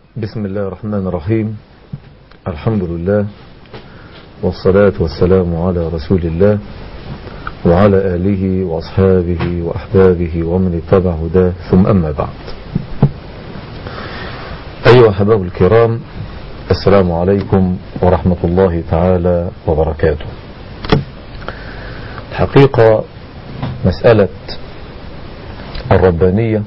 بسم الله الرحمن الرحيم الحمد لله والصلاة والسلام على رسول الله وعلى آله وأصحابه وأحبابه ومن اتبع هداه ثم أما بعد أيها أحباب الكرام السلام عليكم ورحمة الله تعالى وبركاته الحقيقة مسألة الربانية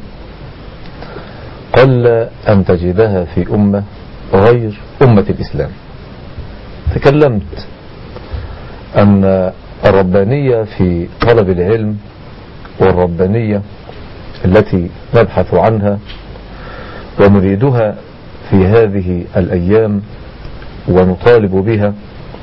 قل أن تجدها في أمة غير أمة الإسلام تكلمت أن الربانية في طلب العلم والربانية التي نبحث عنها ونريدها في هذه الأيام ونطالب بها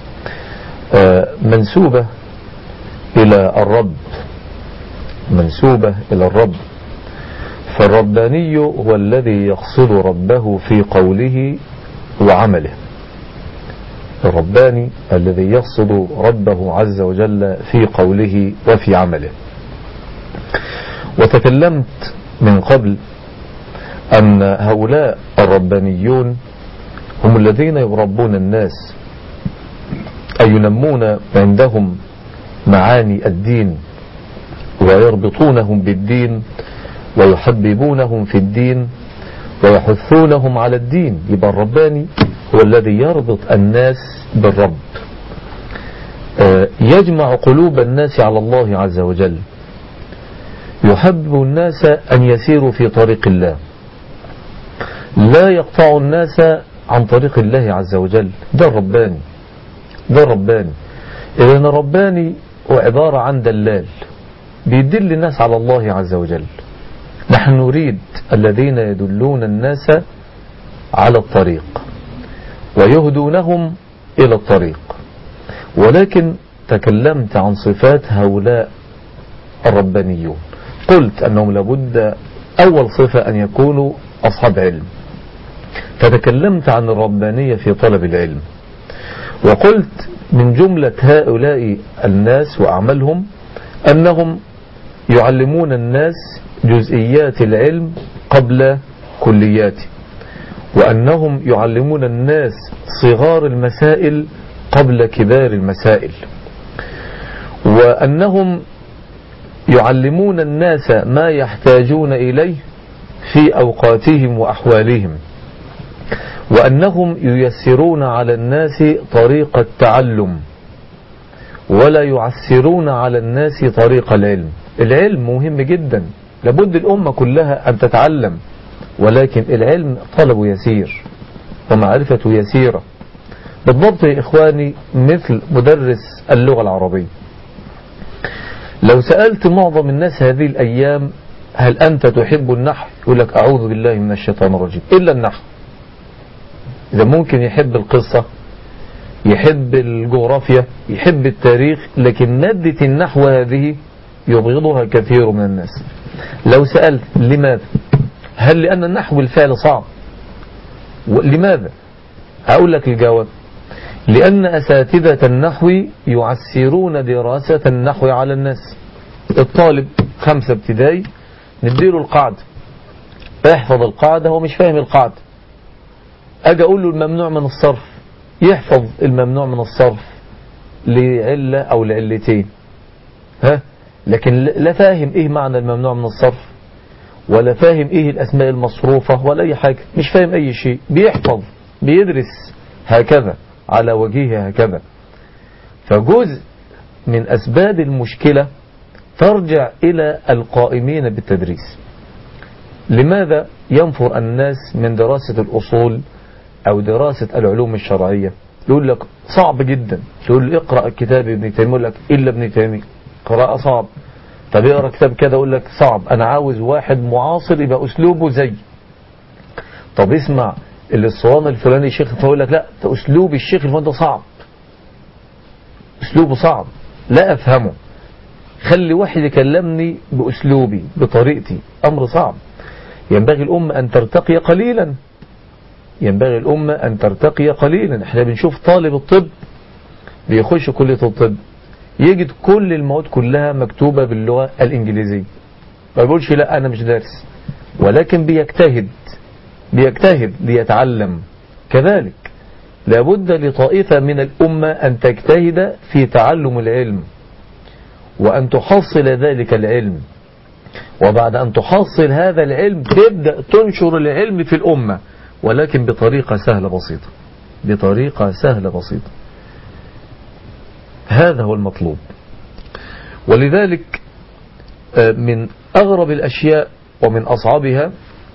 منسوبة إلى الرب منسوبة إلى الرب فالرباني هو الذي يقصد ربه في قوله وعمله الرباني الذي يقصد ربه عز وجل في قوله وفي عمله وتكلمت من قبل أن هؤلاء الربانيون هم الذين يربون الناس أي ينمون عندهم معاني الدين ويربطونهم بالدين ويحببونهم في الدين ويحثونهم على الدين يبقى الرباني هو الذي يربط الناس بالرب يجمع قلوب الناس على الله عز وجل يحبب الناس أن يسيروا في طريق الله لا يقطع الناس عن طريق الله عز وجل ده الرباني ده الرباني إذن الرباني هو عبارة عن دلال بيدل الناس على الله عز وجل نحن نريد الذين يدلون الناس على الطريق ويهدونهم إلى الطريق ولكن تكلمت عن صفات هؤلاء الربانيون قلت أنهم لابد أول صفة أن يكونوا أصحاب علم فتكلمت عن الربانية في طلب العلم وقلت من جملة هؤلاء الناس وأعمالهم أنهم يعلمون الناس جزئيات العلم قبل كلياته وأنهم يعلمون الناس صغار المسائل قبل كبار المسائل وأنهم يعلمون الناس ما يحتاجون إليه في أوقاتهم وأحوالهم وأنهم ييسرون على الناس طريق التعلم ولا يعسرون على الناس طريق العلم العلم مهم جدا لابد الأمة كلها أن تتعلم ولكن العلم طلب يسير ومعرفة يسيرة بالضبط يا إخواني مثل مدرس اللغة العربية لو سألت معظم الناس هذه الأيام هل أنت تحب النحو يقول لك أعوذ بالله من الشيطان الرجيم إلا النحو إذا ممكن يحب القصة يحب الجغرافيا يحب التاريخ لكن مادة النحو هذه يبغضها كثير من الناس لو سألت لماذا هل لأن النحو بالفعل صعب لماذا أقول لك الجواب لأن أساتذة النحو يعسرون دراسة النحو على الناس الطالب خمسة ابتدائي نديله القاعدة احفظ القاعدة هو مش فاهم القاعدة أجي أقول له الممنوع من الصرف يحفظ الممنوع من الصرف لعلة أو لعلتين ها لكن لا فاهم إيه معنى الممنوع من الصرف ولا فاهم إيه الأسماء المصروفة ولا أي حاجة مش فاهم أي شيء بيحفظ بيدرس هكذا على وجهه هكذا فجزء من أسباب المشكلة ترجع إلى القائمين بالتدريس لماذا ينفر الناس من دراسة الأصول أو دراسة العلوم الشرعية يقول لك صعب جدا تقول له اقرأ كتاب ابن تيمية يقول لك إلا ابن تيمية قراءة صعب طب اقرأ كتاب كده يقول لك صعب أنا عاوز واحد معاصر يبقى أسلوبه زي طب اسمع الاسطوانة الفلاني شيخ فيقول لك لا ده أسلوب الشيخ الفلاني ده صعب أسلوبه صعب لا أفهمه خلي واحد يكلمني بأسلوبي بطريقتي أمر صعب ينبغي الأمة أن ترتقي قليلا ينبغي الأمة أن ترتقي قليلا احنا بنشوف طالب الطب بيخش كلية الطب يجد كل المواد كلها مكتوبة باللغة الإنجليزية ما بيقولش لا أنا مش دارس ولكن بيجتهد بيجتهد ليتعلم كذلك لابد لطائفة من الأمة أن تجتهد في تعلم العلم وأن تحصل ذلك العلم وبعد أن تحصل هذا العلم تبدأ تنشر العلم في الأمة ولكن بطريقة سهلة بسيطة بطريقة سهلة بسيطة هذا هو المطلوب ولذلك من أغرب الأشياء ومن أصعبها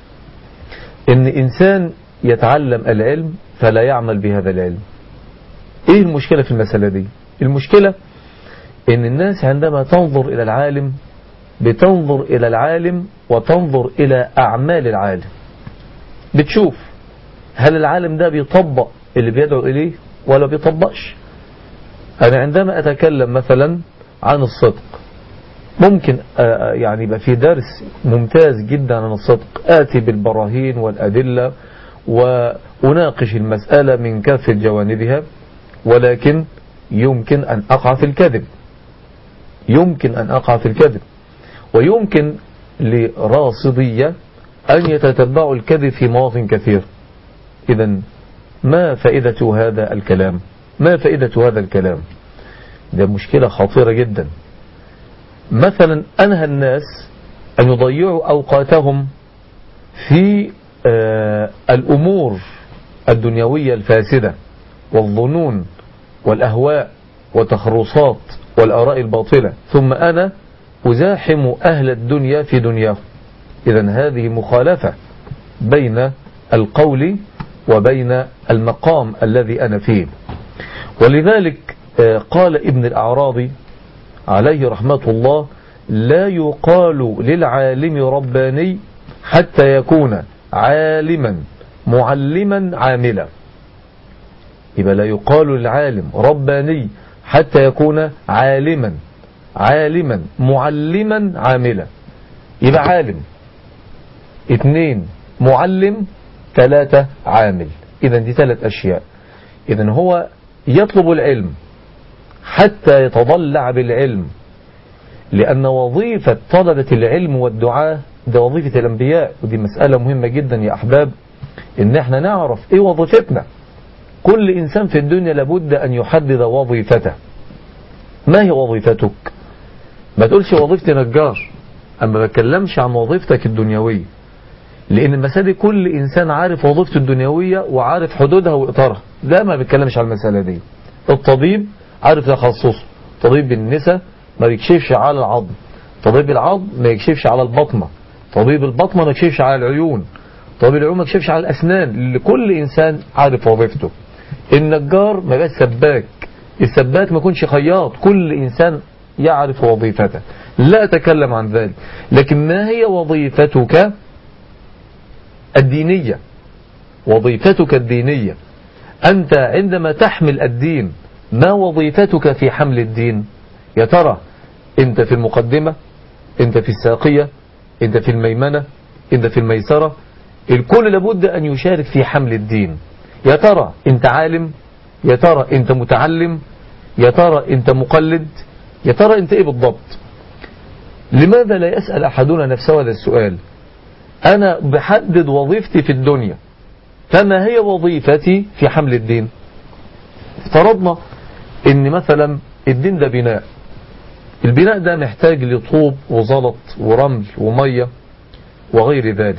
إن إنسان يتعلم العلم فلا يعمل بهذا العلم إيه المشكلة في المسألة دي المشكلة إن الناس عندما تنظر إلى العالم بتنظر إلى العالم وتنظر إلى أعمال العالم بتشوف هل العالم ده بيطبق اللي بيدعو إليه ولا بيطبقش أنا عندما أتكلم مثلا عن الصدق ممكن يعني يبقى في درس ممتاز جدا عن الصدق آتي بالبراهين والأدلة وأناقش المسألة من كافة جوانبها ولكن يمكن أن أقع في الكذب يمكن أن أقع في الكذب ويمكن لراصدية أن يتتبعوا الكذب في مواطن كثير إذا ما فائدة هذا الكلام ما فائدة هذا الكلام ده مشكلة خطيرة جدا مثلا أنهى الناس أن يضيعوا أوقاتهم في آه الأمور الدنيوية الفاسدة والظنون والأهواء والتخرصات والآراء الباطلة ثم أنا أزاحم أهل الدنيا في دنياهم إذا هذه مخالفة بين القول وبين المقام الذي أنا فيه ولذلك قال ابن الأعرابي عليه رحمة الله لا يقال للعالم رباني حتى يكون عالما معلما عاملا يبقى لا يقال للعالم رباني حتى يكون عالما عالما معلما عاملا يبقى عالم اثنين معلم ثلاثة عامل إذا دي ثلاث أشياء إذا هو يطلب العلم حتى يتضلع بالعلم لأن وظيفة طلبة العلم والدعاء ده وظيفة الأنبياء ودي مسألة مهمة جدا يا أحباب إن احنا نعرف إيه وظيفتنا كل إنسان في الدنيا لابد أن يحدد وظيفته ما هي وظيفتك ما تقولش وظيفتي نجار أما بتكلمش عن وظيفتك الدنيوية لأن المسألة كل إنسان عارف وظيفته الدنيوية وعارف حدودها وإطارها لا ما بيتكلمش على المسألة دي الطبيب عارف تخصصه طبيب النساء ما بيكشفش على العظم طبيب العظم ما يكشفش على البطنة طبيب البطنة ما يكشفش على العيون طبيب العيون ما يكشفش على الأسنان لكل إنسان عارف وظيفته النجار ما يبقاش سباك السباك ما يكونش خياط كل إنسان يعرف وظيفته لا أتكلم عن ذلك لكن ما هي وظيفتك الدينية وظيفتك الدينية أنت عندما تحمل الدين ما وظيفتك في حمل الدين يا ترى أنت في المقدمة أنت في الساقية أنت في الميمنة أنت في الميسرة الكل لابد أن يشارك في حمل الدين يا ترى أنت عالم يا ترى أنت متعلم يا ترى أنت مقلد يا ترى أنت إيه بالضبط لماذا لا يسأل أحدنا نفسه هذا السؤال أنا بحدد وظيفتي في الدنيا فما هي وظيفتي في حمل الدين افترضنا ان مثلا الدين ده بناء البناء ده محتاج لطوب وزلط ورمل ومية وغير ذلك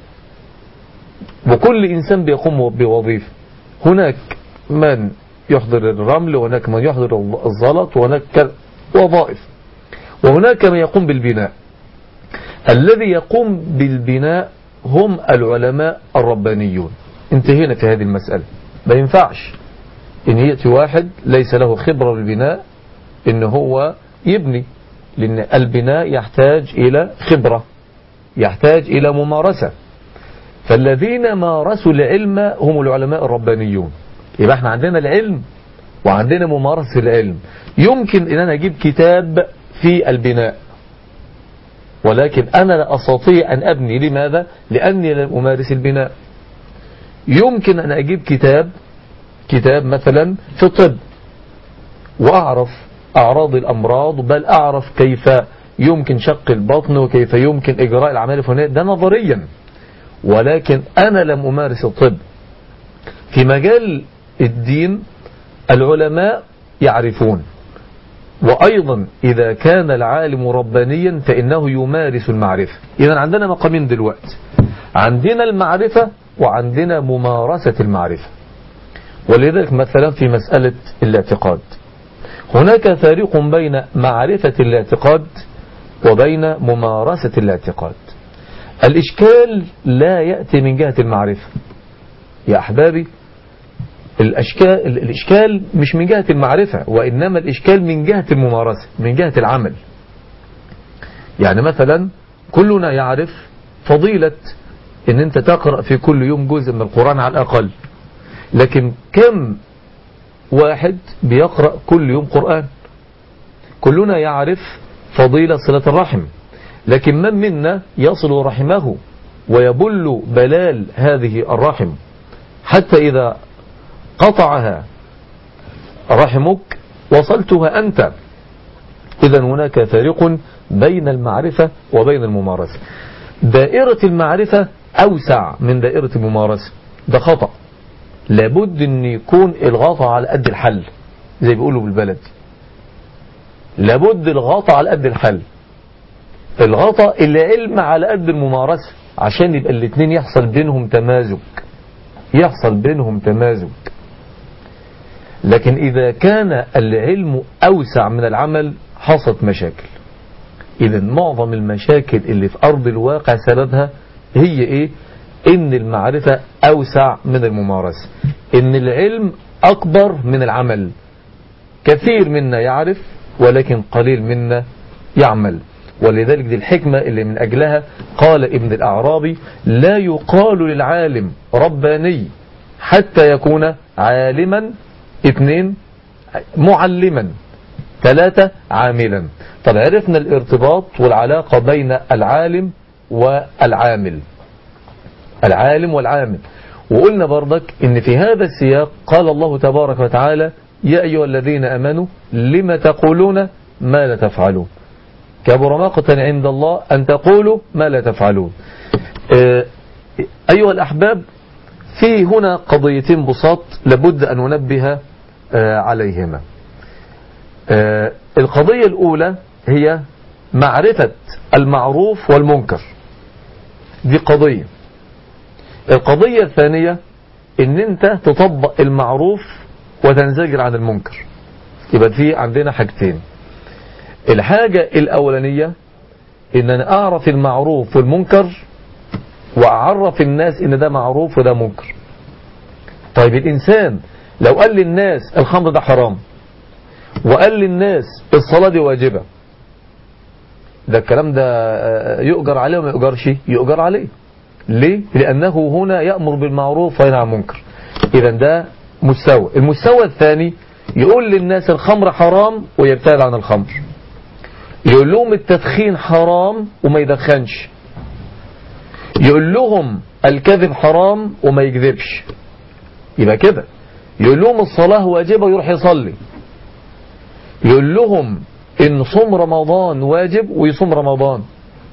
وكل إنسان بيقوم بوظيفة هناك من يحضر الرمل وهناك من يحضر الزلط وهناك وظائف وهناك من يقوم بالبناء الذي يقوم بالبناء هم العلماء الربانيون انتهينا في هذه المسألة ما ينفعش ان يأتي واحد ليس له خبرة بالبناء ان هو يبني لان البناء يحتاج الى خبرة يحتاج الى ممارسة فالذين مارسوا العلم هم العلماء الربانيون يبقى احنا عندنا العلم وعندنا ممارسة العلم يمكن ان انا اجيب كتاب في البناء ولكن أنا لا أستطيع أن أبني لماذا؟ لأني لم أمارس البناء يمكن أن أجيب كتاب كتاب مثلا في الطب وأعرف أعراض الأمراض بل أعرف كيف يمكن شق البطن وكيف يمكن إجراء العملية الفلانية ده نظريا ولكن أنا لم أمارس الطب في مجال الدين العلماء يعرفون وأيضا إذا كان العالم ربانيا فإنه يمارس المعرفة إذا عندنا مقامين دلوقتي عندنا المعرفة وعندنا ممارسة المعرفة ولذلك مثلا في مسألة الاعتقاد هناك فارق بين معرفة الاعتقاد وبين ممارسة الاعتقاد الإشكال لا يأتي من جهة المعرفة يا أحبابي الأشكال الإشكال مش من جهة المعرفة وإنما الإشكال من جهة الممارسة من جهة العمل يعني مثلا كلنا يعرف فضيلة ان انت تقرأ في كل يوم جزء من القرآن على الأقل لكن كم واحد بيقرأ كل يوم قرآن كلنا يعرف فضيلة صلة الرحم لكن من منا يصل رحمه ويبل بلال هذه الرحم حتى إذا قطعها رحمك وصلتها أنت إذا هناك فارق بين المعرفة وبين الممارسة دائرة المعرفة أوسع من دائرة الممارسة ده خطأ لابد أن يكون الغطاء على قد الحل زي بيقولوا بالبلد لابد الغطاء على قد الحل الغطاء العلم على قد الممارسة عشان يبقى الاثنين يحصل بينهم تمازج يحصل بينهم تمازج لكن إذا كان العلم أوسع من العمل حصلت مشاكل إذا معظم المشاكل اللي في أرض الواقع سببها هي إيه إن المعرفة أوسع من الممارسة إن العلم أكبر من العمل كثير منا يعرف ولكن قليل منا يعمل ولذلك دي الحكمة اللي من أجلها قال ابن الأعرابي لا يقال للعالم رباني حتى يكون عالما اثنين معلما ثلاثة عاملا طب عرفنا الارتباط والعلاقة بين العالم والعامل العالم والعامل وقلنا برضك ان في هذا السياق قال الله تبارك وتعالى يا أيها الذين أمنوا لم تقولون ما لا تفعلون كبر مقتا عند الله أن تقولوا ما لا تفعلون أيها الأحباب في هنا قضيتين بساط لابد أن ننبه عليهما القضية الأولى هي معرفة المعروف والمنكر دي قضية القضية الثانية ان انت تطبق المعروف وتنزجر عن المنكر يبقى في عندنا حاجتين الحاجة الأولانية ان انا اعرف المعروف والمنكر واعرف الناس ان ده معروف وده منكر طيب الانسان لو قال للناس الخمر ده حرام وقال للناس الصلاة دي واجبة ده الكلام ده يؤجر عليه وما يؤجرش يؤجر عليه ليه لأنه هنا يأمر بالمعروف وينهى عن المنكر إذا ده مستوى المستوى الثاني يقول للناس الخمر حرام ويبتعد عن الخمر يقول لهم التدخين حرام وما يدخنش يقول لهم الكذب حرام وما يكذبش يبقى كده يقول لهم الصلاة واجبة ويروح يصلي يقول لهم ان صوم رمضان واجب ويصوم رمضان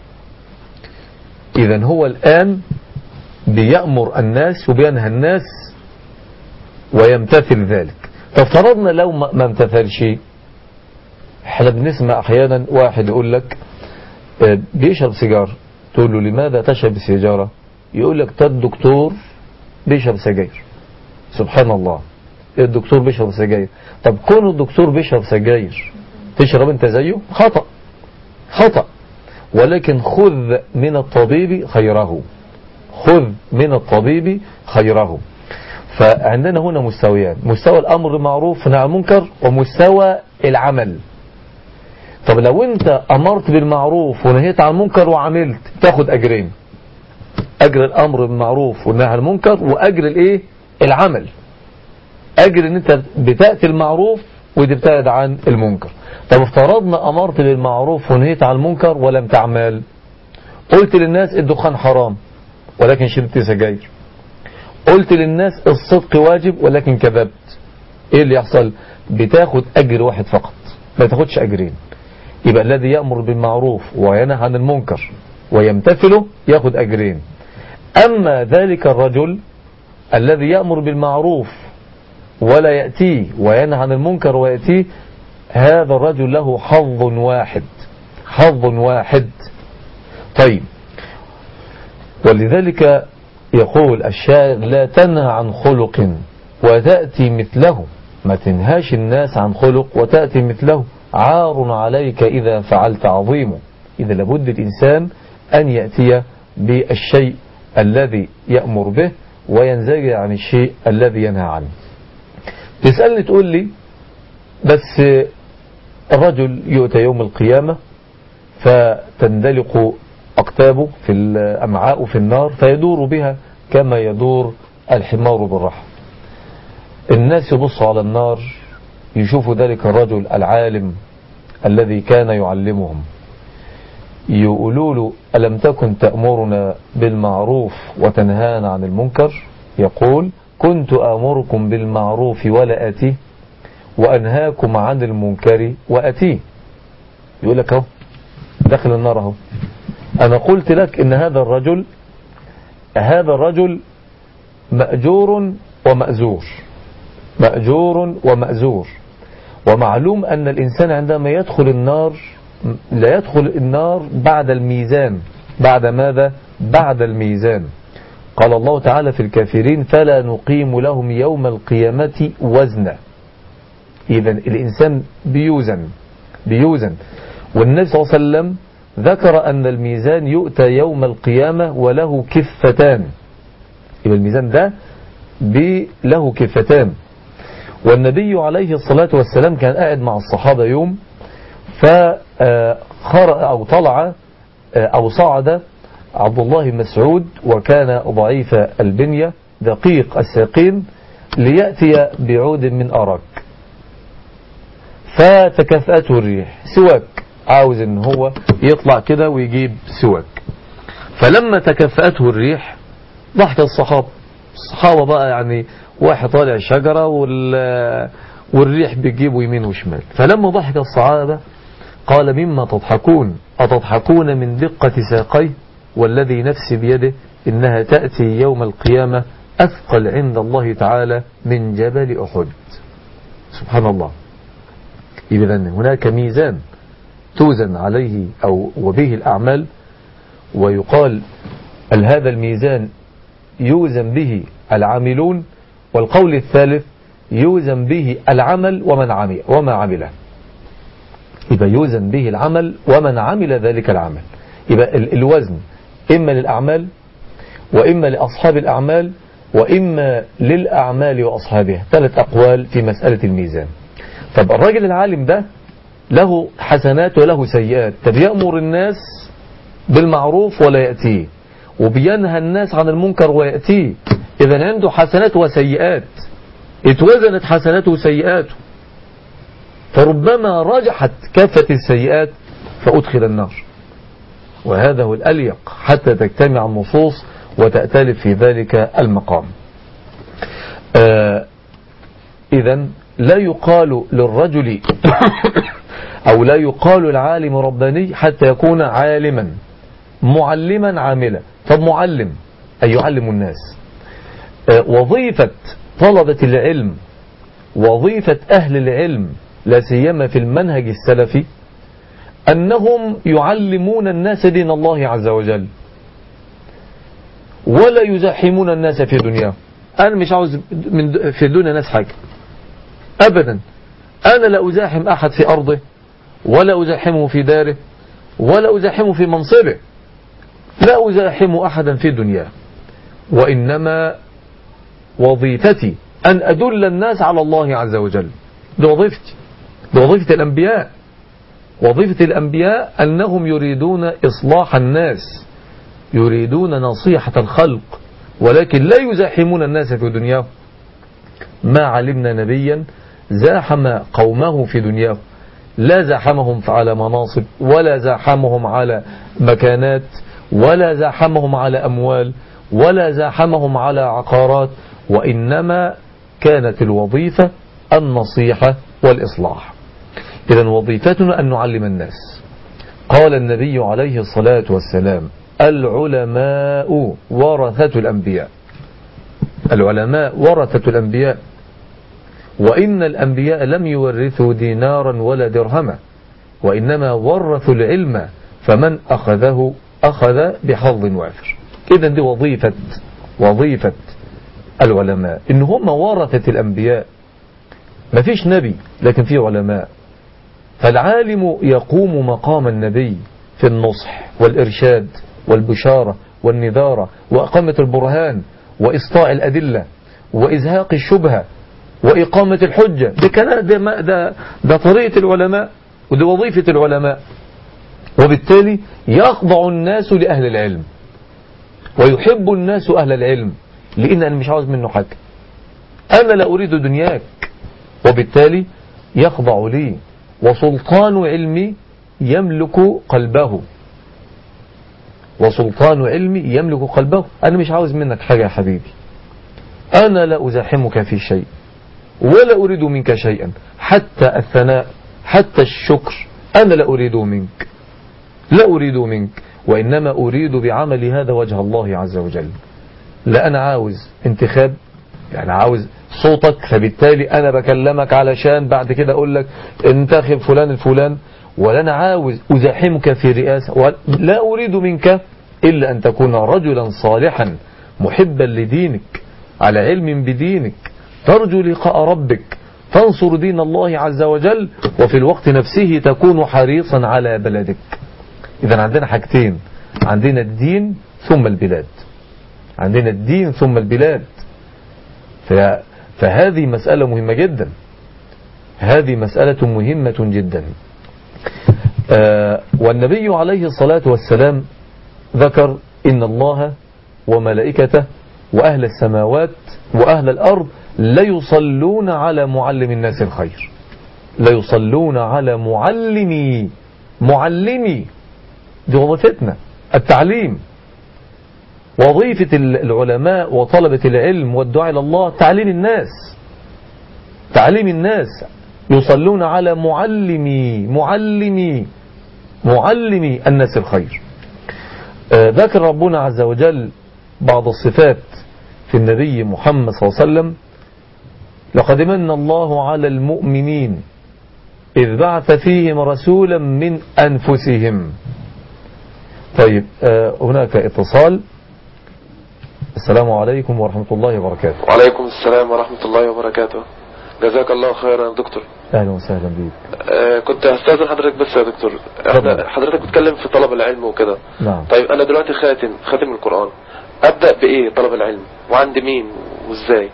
اذا هو الان بيأمر الناس وبينهى الناس ويمتثل ذلك فافترضنا لو ما امتثلش احنا بنسمع احيانا واحد يقول لك بيشرب سيجار تقول له لماذا تشرب السيجارة يقول لك ده الدكتور بيشرب سجاير سبحان الله الدكتور بيشرب سجاير طب كون الدكتور بيشرب سجاير تشرب انت زيه خطأ خطأ ولكن خذ من الطبيب خيره خذ من الطبيب خيره فعندنا هنا مستويان مستوى الأمر بالمعروف والنهي عن المنكر ومستوى العمل طب لو انت أمرت بالمعروف ونهيت عن المنكر وعملت تاخد أجرين أجر الأمر بالمعروف والنهي عن المنكر وأجر الإيه العمل أجر ان انت بتأتي المعروف وتبتعد عن المنكر طب افترضنا أمرت بالمعروف ونهيت عن المنكر ولم تعمل قلت للناس الدخان حرام ولكن شربت سجاير قلت للناس الصدق واجب ولكن كذبت ايه اللي يحصل بتاخد أجر واحد فقط ما تاخدش أجرين يبقى الذي يأمر بالمعروف وينهى عن المنكر ويمتثله ياخد أجرين أما ذلك الرجل الذي يأمر بالمعروف ولا يأتيه وينهى عن المنكر ويأتيه هذا الرجل له حظ واحد حظ واحد طيب ولذلك يقول الشاعر لا تنهى عن خلق وتأتي مثله ما تنهاش الناس عن خلق وتأتي مثله عار عليك إذا فعلت عظيمه إذا لابد الإنسان أن يأتي بالشيء الذي يأمر به وينزجر عن الشيء الذي ينهى عنه تسألني تقول لي بس الرجل يؤتى يوم القيامة فتندلق أقتابه في الأمعاء في النار فيدور بها كما يدور الحمار بالرحم الناس يبصوا على النار يشوفوا ذلك الرجل العالم الذي كان يعلمهم يقولوا له ألم تكن تأمرنا بالمعروف وتنهانا عن المنكر يقول كنت آمركم بالمعروف ولا أتيه وأنهاكم عن المنكر وأتيه يقول لك اهو داخل النار اهو أنا قلت لك إن هذا الرجل هذا الرجل مأجور ومأزور مأجور ومأزور ومعلوم أن الإنسان عندما يدخل النار لا يدخل النار بعد الميزان بعد ماذا بعد الميزان قال الله تعالى في الكافرين فلا نقيم لهم يوم القيامة وزنا إذا الإنسان بيوزن بيوزن والنبي صلى الله عليه وسلم ذكر أن الميزان يؤتى يوم القيامة وله كفتان يبقى الميزان ده له كفتان والنبي عليه الصلاة والسلام كان قاعد مع الصحابة يوم فخر أو طلع أو صعد عبد الله مسعود وكان ضعيف البنية دقيق الساقين ليأتي بعود من أرك فتكفأته الريح سواك عاوز ان هو يطلع كده ويجيب سواك فلما تكفأته الريح ضحك الصحابة الصحابة بقى يعني واحد طالع شجرة والريح بيجيبه يمين وشمال فلما ضحك الصحابة قال مما تضحكون أتضحكون من دقة ساقي والذي نفسي بيده إنها تأتي يوم القيامة أثقل عند الله تعالى من جبل أحد سبحان الله إذا هناك ميزان توزن عليه أو وبه الأعمال ويقال هذا الميزان يوزن به العاملون والقول الثالث يوزن به العمل ومن عمل وما عمله يبقى يوزن به العمل ومن عمل ذلك العمل يبقى الوزن إما للأعمال وإما لأصحاب الأعمال وإما للأعمال وأصحابها ثلاث أقوال في مسألة الميزان طب الراجل العالم ده له حسنات وله سيئات طب يأمر الناس بالمعروف ولا يأتيه وبينهى الناس عن المنكر ويأتيه إذا عنده حسنات وسيئات اتوزنت حسناته وسيئاته فربما رجحت كافة السيئات فأدخل النار وهذا هو الأليق حتى تجتمع النصوص وتأتلف في ذلك المقام آه إذا لا يقال للرجل أو لا يقال العالم رباني حتى يكون عالما معلما عاملا طب معلم أي يعلم الناس آه وظيفة طلبة العلم وظيفة أهل العلم لا سيما في المنهج السلفي أنهم يعلمون الناس دين الله عز وجل ولا يزاحمون الناس في دنياهم أنا مش عاوز من في الدنيا ناس حاجة أبدا أنا لا أزاحم أحد في أرضه ولا أزاحمه في داره ولا أزاحمه في منصبه لا أزاحم أحدا في دنياه وإنما وظيفتي أن أدل الناس على الله عز وجل دي وظيفتي دي وظيفة الأنبياء وظيفة الأنبياء أنهم يريدون إصلاح الناس يريدون نصيحة الخلق ولكن لا يزاحمون الناس في دنياهم ما علمنا نبيا زاحم قومه في دنياه لا زاحمهم على مناصب ولا زاحمهم على مكانات ولا زاحمهم على أموال ولا زاحمهم على عقارات وإنما كانت الوظيفة النصيحة والإصلاح إذا وظيفتنا أن نعلم الناس قال النبي عليه الصلاة والسلام العلماء ورثة الأنبياء العلماء ورثة الأنبياء وإن الأنبياء لم يورثوا دينارا ولا درهما وإنما ورثوا العلم فمن أخذه أخذ بحظ وافر إذا دي وظيفة وظيفة العلماء إن هم ورثة الأنبياء ما فيش نبي لكن في علماء فالعالم يقوم مقام النبي في النصح والإرشاد والبشارة والنذارة وأقامة البرهان وإسطاء الأدلة وإزهاق الشبهة وإقامة الحجة ده, كان ده, ده, ده طريقة العلماء ودي وظيفة العلماء وبالتالي يخضع الناس لأهل العلم ويحب الناس أهل العلم لأن أنا مش عاوز منه حاجة أنا لا أريد دنياك وبالتالي يخضع لي وسلطان علمي يملك قلبه وسلطان علمي يملك قلبه أنا مش عاوز منك حاجة يا حبيبي أنا لا أزاحمك في شيء ولا أريد منك شيئا حتى الثناء حتى الشكر أنا لا أريد منك لا أريد منك وإنما أريد بعمل هذا وجه الله عز وجل لا أنا عاوز انتخاب يعني عاوز صوتك فبالتالي أنا بكلمك علشان بعد كده أقول لك انتخب فلان الفلان ولا أنا عاوز أزاحمك في رئاسة لا أريد منك إلا أن تكون رجلا صالحا محبا لدينك على علم بدينك ترجو لقاء ربك تنصر دين الله عز وجل وفي الوقت نفسه تكون حريصا على بلدك إذا عندنا حاجتين عندنا الدين ثم البلاد عندنا الدين ثم البلاد فهذه مسألة مهمة جدا هذه مسألة مهمة جدا والنبي عليه الصلاة والسلام ذكر إن الله وملائكته وأهل السماوات وأهل الأرض ليصلون على معلم الناس الخير ليصلون على معلمي معلمي دي وظيفتنا التعليم وظيفة العلماء وطلبة العلم والدعاء إلى الله تعليم الناس تعليم الناس يصلون على معلمي معلمي معلمي الناس الخير ذكر ربنا عز وجل بعض الصفات في النبي محمد صلى الله عليه وسلم لقد من الله على المؤمنين إذ بعث فيهم رسولا من أنفسهم طيب هناك اتصال السلام عليكم ورحمة الله وبركاته وعليكم السلام ورحمة الله وبركاته جزاك الله خيرا يا دكتور أهلا وسهلا بك آه كنت هستاذن حضرتك بس يا دكتور اتفضل. حضرتك بتتكلم في طلب العلم وكده نعم طيب انا دلوقتي خاتم خاتم القرآن ابدأ بايه طلب العلم وعند مين وازاي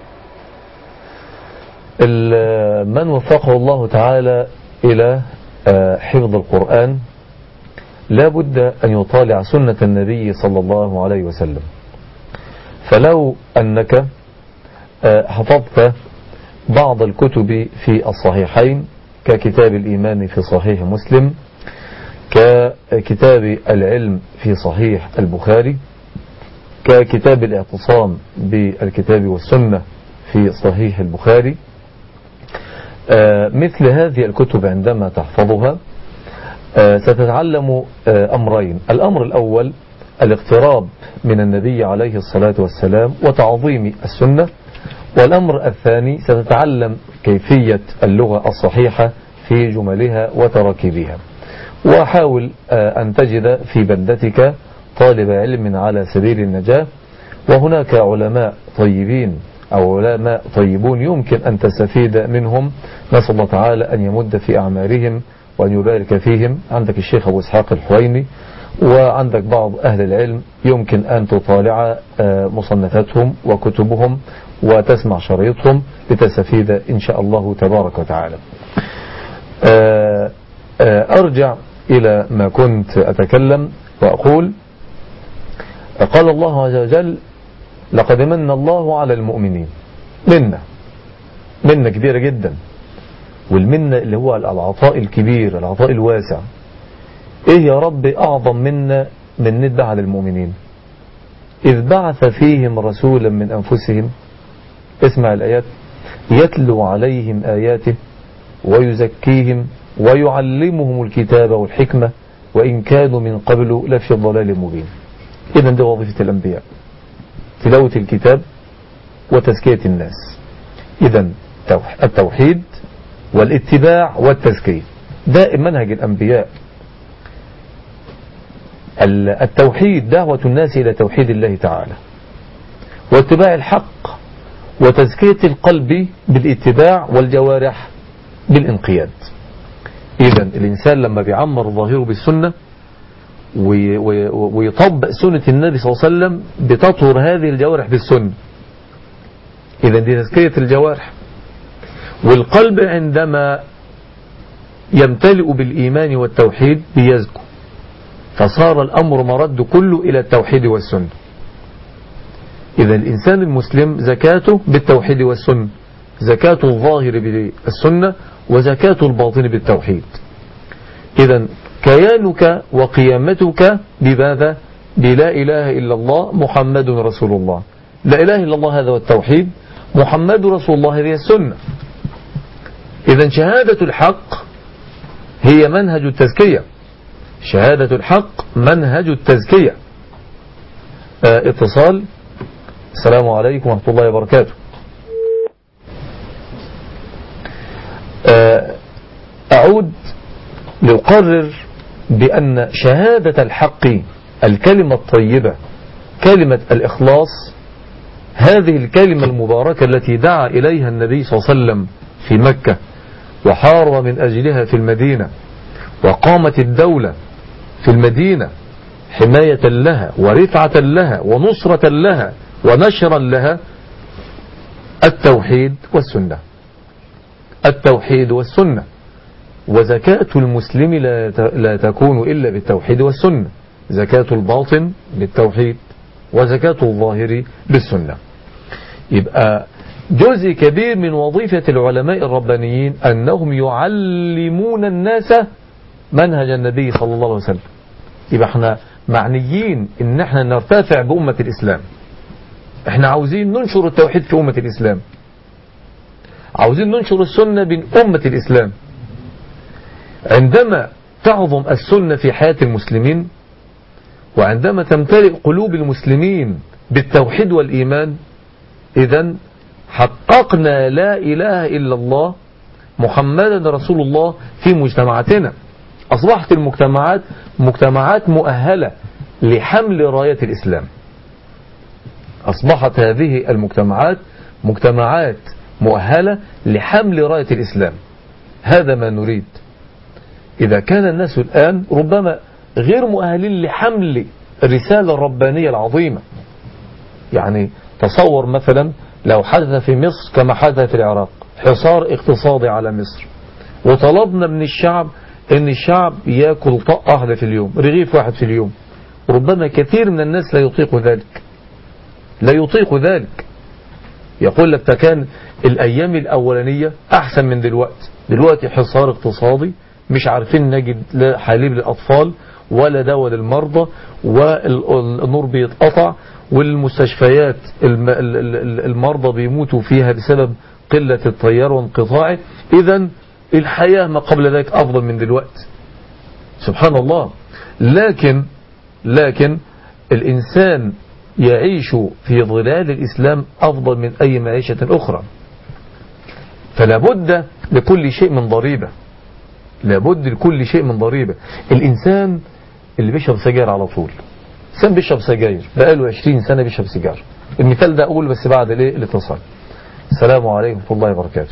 ال- من وفقه الله تعالى إلى آه، حفظ القرآن لا بد أن يطالع سنة النبي صلى الله عليه وسلم فلو أنك آه، حفظت بعض الكتب في الصحيحين ككتاب الإيمان في صحيح مسلم ككتاب العلم في صحيح البخاري ككتاب الاعتصام بالكتاب والسنة في صحيح البخاري آه، مثل هذه الكتب عندما تحفظها آه، ستتعلم آه، أمرين الأمر الأول الاقتراب من النبي عليه الصلاة والسلام وتعظيم السنة والأمر الثاني ستتعلم كيفية اللغة الصحيحة في جملها وتراكيبها وحاول آه، أن تجد في بلدتك طالب علم على سبيل النجاة وهناك علماء طيبين أو علماء طيبون يمكن أن تستفيد منهم نسأل الله تعالى أن يمد في أعمارهم وأن يبارك فيهم عندك الشيخ أبو إسحاق الحويني وعندك بعض أهل العلم يمكن أن تطالع آه، مصنفاتهم وكتبهم وتسمع شريطهم لتستفيد إن شاء الله تبارك وتعالى آه، آه، أرجع إلى ما كنت أتكلم وأقول قال الله عز وجل لقد من الله على المؤمنين منا منا كبيرة جدا والمنة اللي هو العطاء الكبير العطاء الواسع ايه يا رب اعظم منا من ندى على المؤمنين اذ بعث فيهم رسولا من انفسهم اسمع الايات يتلو عليهم اياته ويزكيهم ويعلمهم الكتاب والحكمة وإن كانوا من قبل لفي ضلال مبين إذا دي وظيفة الأنبياء تلاوة الكتاب وتزكية الناس إذا التوحيد والاتباع والتزكية ده منهج الأنبياء التوحيد دعوة الناس إلى توحيد الله تعالى واتباع الحق وتزكية القلب بالاتباع والجوارح بالانقياد إذا الإنسان لما بيعمر ظاهره بالسنة ويطبق سنة النبي صلى الله عليه وسلم بتطهر هذه الجوارح بالسنة إذا دي تزكية الجوارح والقلب عندما يمتلئ بالإيمان والتوحيد بيزكو فصار الأمر مرد كله إلى التوحيد والسنة إذا الإنسان المسلم زكاته بالتوحيد والسنة زكاة الظاهر بالسنة وزكاة الباطن بالتوحيد إذا كيانك وقيامتك بماذا بلا إله إلا الله محمد رسول الله لا إله إلا الله هذا والتوحيد محمد رسول الله هذه السنة إذا شهادة الحق هي منهج التزكية شهادة الحق منهج التزكية اه اتصال السلام عليكم ورحمة الله وبركاته اه أعود لأقرر بأن شهادة الحق الكلمة الطيبة كلمة الإخلاص هذه الكلمة المباركة التي دعا إليها النبي صلى الله عليه وسلم في مكة وحارب من أجلها في المدينة وقامت الدولة في المدينة حماية لها ورفعة لها ونصرة لها ونشرا لها التوحيد والسنة التوحيد والسنة وزكاة المسلم لا تكون إلا بالتوحيد والسنة زكاة الباطن بالتوحيد وزكاة الظاهر بالسنة يبقى جزء كبير من وظيفة العلماء الربانيين أنهم يعلمون الناس منهج النبي صلى الله عليه وسلم يبقى احنا معنيين ان احنا نرتفع بأمة الإسلام احنا عاوزين ننشر التوحيد في أمة الإسلام عاوزين ننشر السنة بين أمة الإسلام عندما تعظم السنة في حياة المسلمين وعندما تمتلئ قلوب المسلمين بالتوحيد والإيمان إذا حققنا لا إله إلا الله محمدا رسول الله في مجتمعاتنا أصبحت المجتمعات مجتمعات مؤهلة لحمل راية الإسلام أصبحت هذه المجتمعات مجتمعات مؤهلة لحمل راية الإسلام هذا ما نريد إذا كان الناس الآن ربما غير مؤهلين لحمل الرسالة الربانية العظيمة يعني تصور مثلا لو حدث في مصر كما حدث في العراق حصار اقتصادي على مصر وطلبنا من الشعب ان الشعب ياكل طاقة واحدة في اليوم رغيف واحد في اليوم ربما كثير من الناس لا يطيق ذلك لا يطيق ذلك يقول لك كان الايام الاولانية احسن من دلوقتي دلوقتي حصار اقتصادي مش عارفين نجد لا حليب للاطفال ولا دواء للمرضى والنور بيتقطع والمستشفيات المرضى بيموتوا فيها بسبب قلة التيار وانقطاعه إذا الحياة ما قبل ذلك أفضل من دلوقتي سبحان الله لكن لكن الإنسان يعيش في ظلال الإسلام أفضل من أي معيشة أخرى فلا بد لكل شيء من ضريبة لابد لكل شيء من ضريبة الإنسان اللي بيشرب سجاير على طول إنسان بيشرب سجاير بقاله 20 سنة بيشرب سيجار المثال ده أقول بس بعد الايه الاتصال السلام عليكم ورحمة الله وبركاته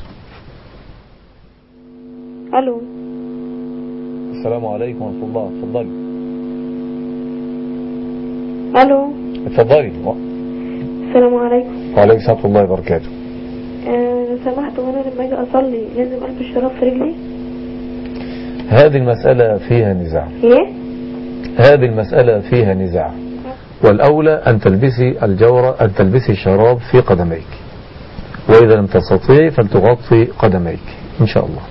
الو السلام عليكم ورحمة الله اتفضلي الو اتفضلي السلام عليكم وعليكم السلام ورحمة الله وبركاته آه، لو سمحت وانا لما اجي اصلي لازم البس شراب في رجلي هذه المسألة فيها نزاع ايه هذه المسألة فيها نزاع والأولى أن تلبسي الجورة أن تلبسي شراب في قدميك وإذا لم تستطيعي فلتغطي قدميك إن شاء الله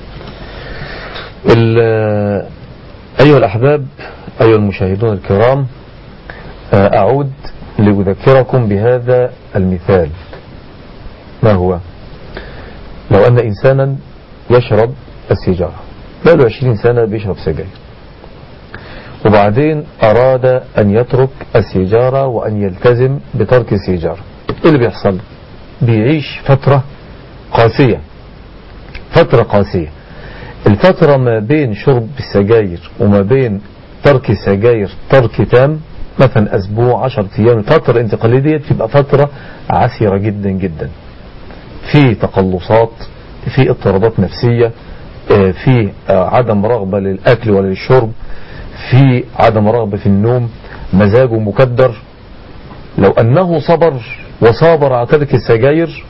ال- أيها الأحباب أيها المشاهدون الكرام آه، أعود لأذكركم بهذا المثال ما هو لو أن إنسانا يشرب السيجارة بقاله 20 سنة بيشرب سجاير وبعدين أراد أن يترك السيجارة وأن يلتزم بترك السيجارة إيه اللي بيحصل بيعيش فترة قاسية فترة قاسية الفترة ما بين شرب السجاير وما بين ترك السجاير ترك تام مثلا أسبوع عشر أيام الفترة الانتقالية دي تبقى فترة عسيرة جدا جدا في تقلصات في اضطرابات نفسية آه، في آه، عدم رغبة للأكل ولا للشرب في عدم رغبة في النوم مزاجه مكدر لو أنه صبر وصابر على ترك السجاير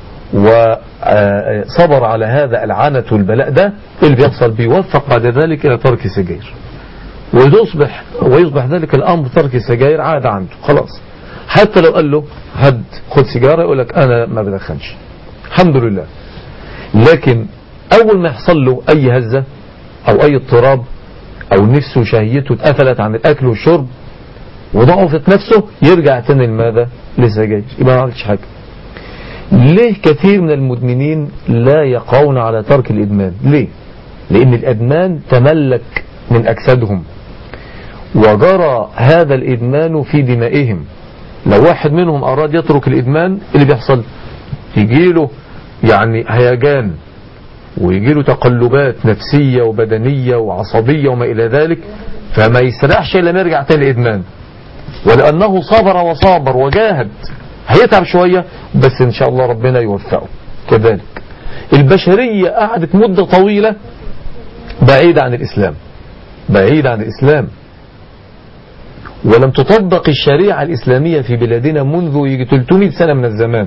وصبر على هذا العنة والبلاء ده إيه اللي بيحصل بيوفق بعد ذلك إلى ترك السجاير ويصبح ويصبح ذلك الأمر ترك السجاير عادة عنده خلاص حتى لو قال له هد خد سيجارة يقول لك أنا ما بدخنش الحمد لله لكن أول ما يحصل له أي هزة أو أي اضطراب أو نفسه شهيته اتقفلت عن الأكل والشرب وضعفت نفسه يرجع تاني لماذا؟ للسجاير يبقى ما عملتش حاجة ليه كثير من المدمنين لا يقعون على ترك الإدمان ليه؟ لأن الإدمان تملك من أجسادهم وجرى هذا الإدمان في دمائهم لو واحد منهم أراد يترك الإدمان اللي بيحصل يجيله يعني هيجان ويجيله تقلبات نفسية وبدنية وعصبية وما إلى ذلك فما يسرحش إلا ما يرجع تاني إدمان ولأنه صبر وصابر وجاهد هيتعب شوية بس إن شاء الله ربنا يوفقه كذلك البشرية قعدت مدة طويلة بعيدة عن الإسلام بعيدة عن الإسلام ولم تطبق الشريعة الإسلامية في بلادنا منذ يجي 300 سنة من الزمان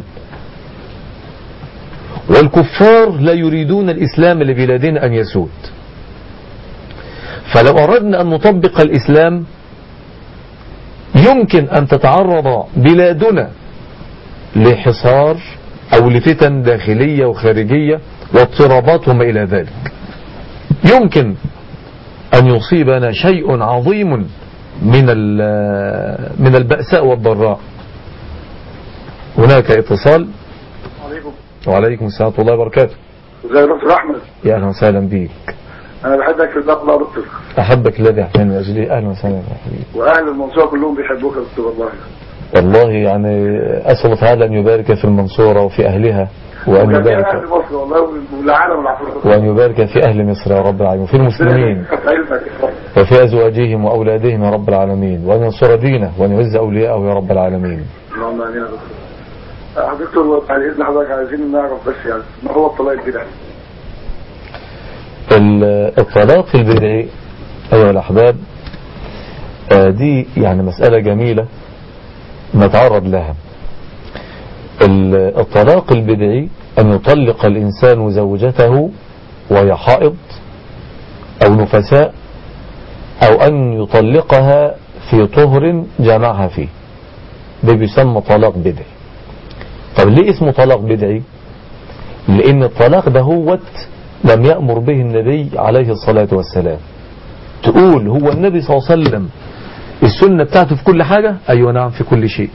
والكفار لا يريدون الإسلام لبلادنا أن يسود فلو أردنا أن نطبق الإسلام يمكن أن تتعرض بلادنا لحصار أو لفتن داخلية وخارجية واضطرابات وما إلى ذلك يمكن أن يصيبنا شيء عظيم من من البأساء والضراء هناك اتصال عليكم وعليكم السلام ورحمة الله وبركاته ازي يا دكتور احمد يا أهلا وسهلا بيك انا بحبك في الله الله دكتور أحبك الذي أحسن من أجلي أهلا وسهلا يا حبيبي واهل المنصوره كلهم بيحبوك يا دكتور والله والله يعني أسأل الله تعالى أن يبارك في المنصورة وفي أهلها وأن وكان في يبارك اهل مصر والله والعالم العربي وأن يبارك في أهل مصر يا رب العالمين وفي المسلمين علمك وفي أزواجهم وأولادهم يا رب العالمين وأن ينصر دينه وأن يعز أولياءه يا رب العالمين اللهم امين يا دكتور آه، دكتور بعد اذن حضرتك عايزين نعرف بس يعني ما هو الطلاق البدعي ال- الطلاق البدعي أيها الأحباب آه، دي يعني مسألة جميلة نتعرض لها ال- الطلاق البدعي أن يطلق الإنسان زوجته وهي حائض أو نفساء أو أن يطلقها في طهر جمعها فيه ده بيسمى طلاق بدعي طب ليه اسمه طلاق بدعي لأن الطلاق ده هوت لم يأمر به النبي عليه الصلاة والسلام تقول هو النبي صلى الله عليه وسلم السنة بتاعته في كل حاجة أيوة نعم في كل شيء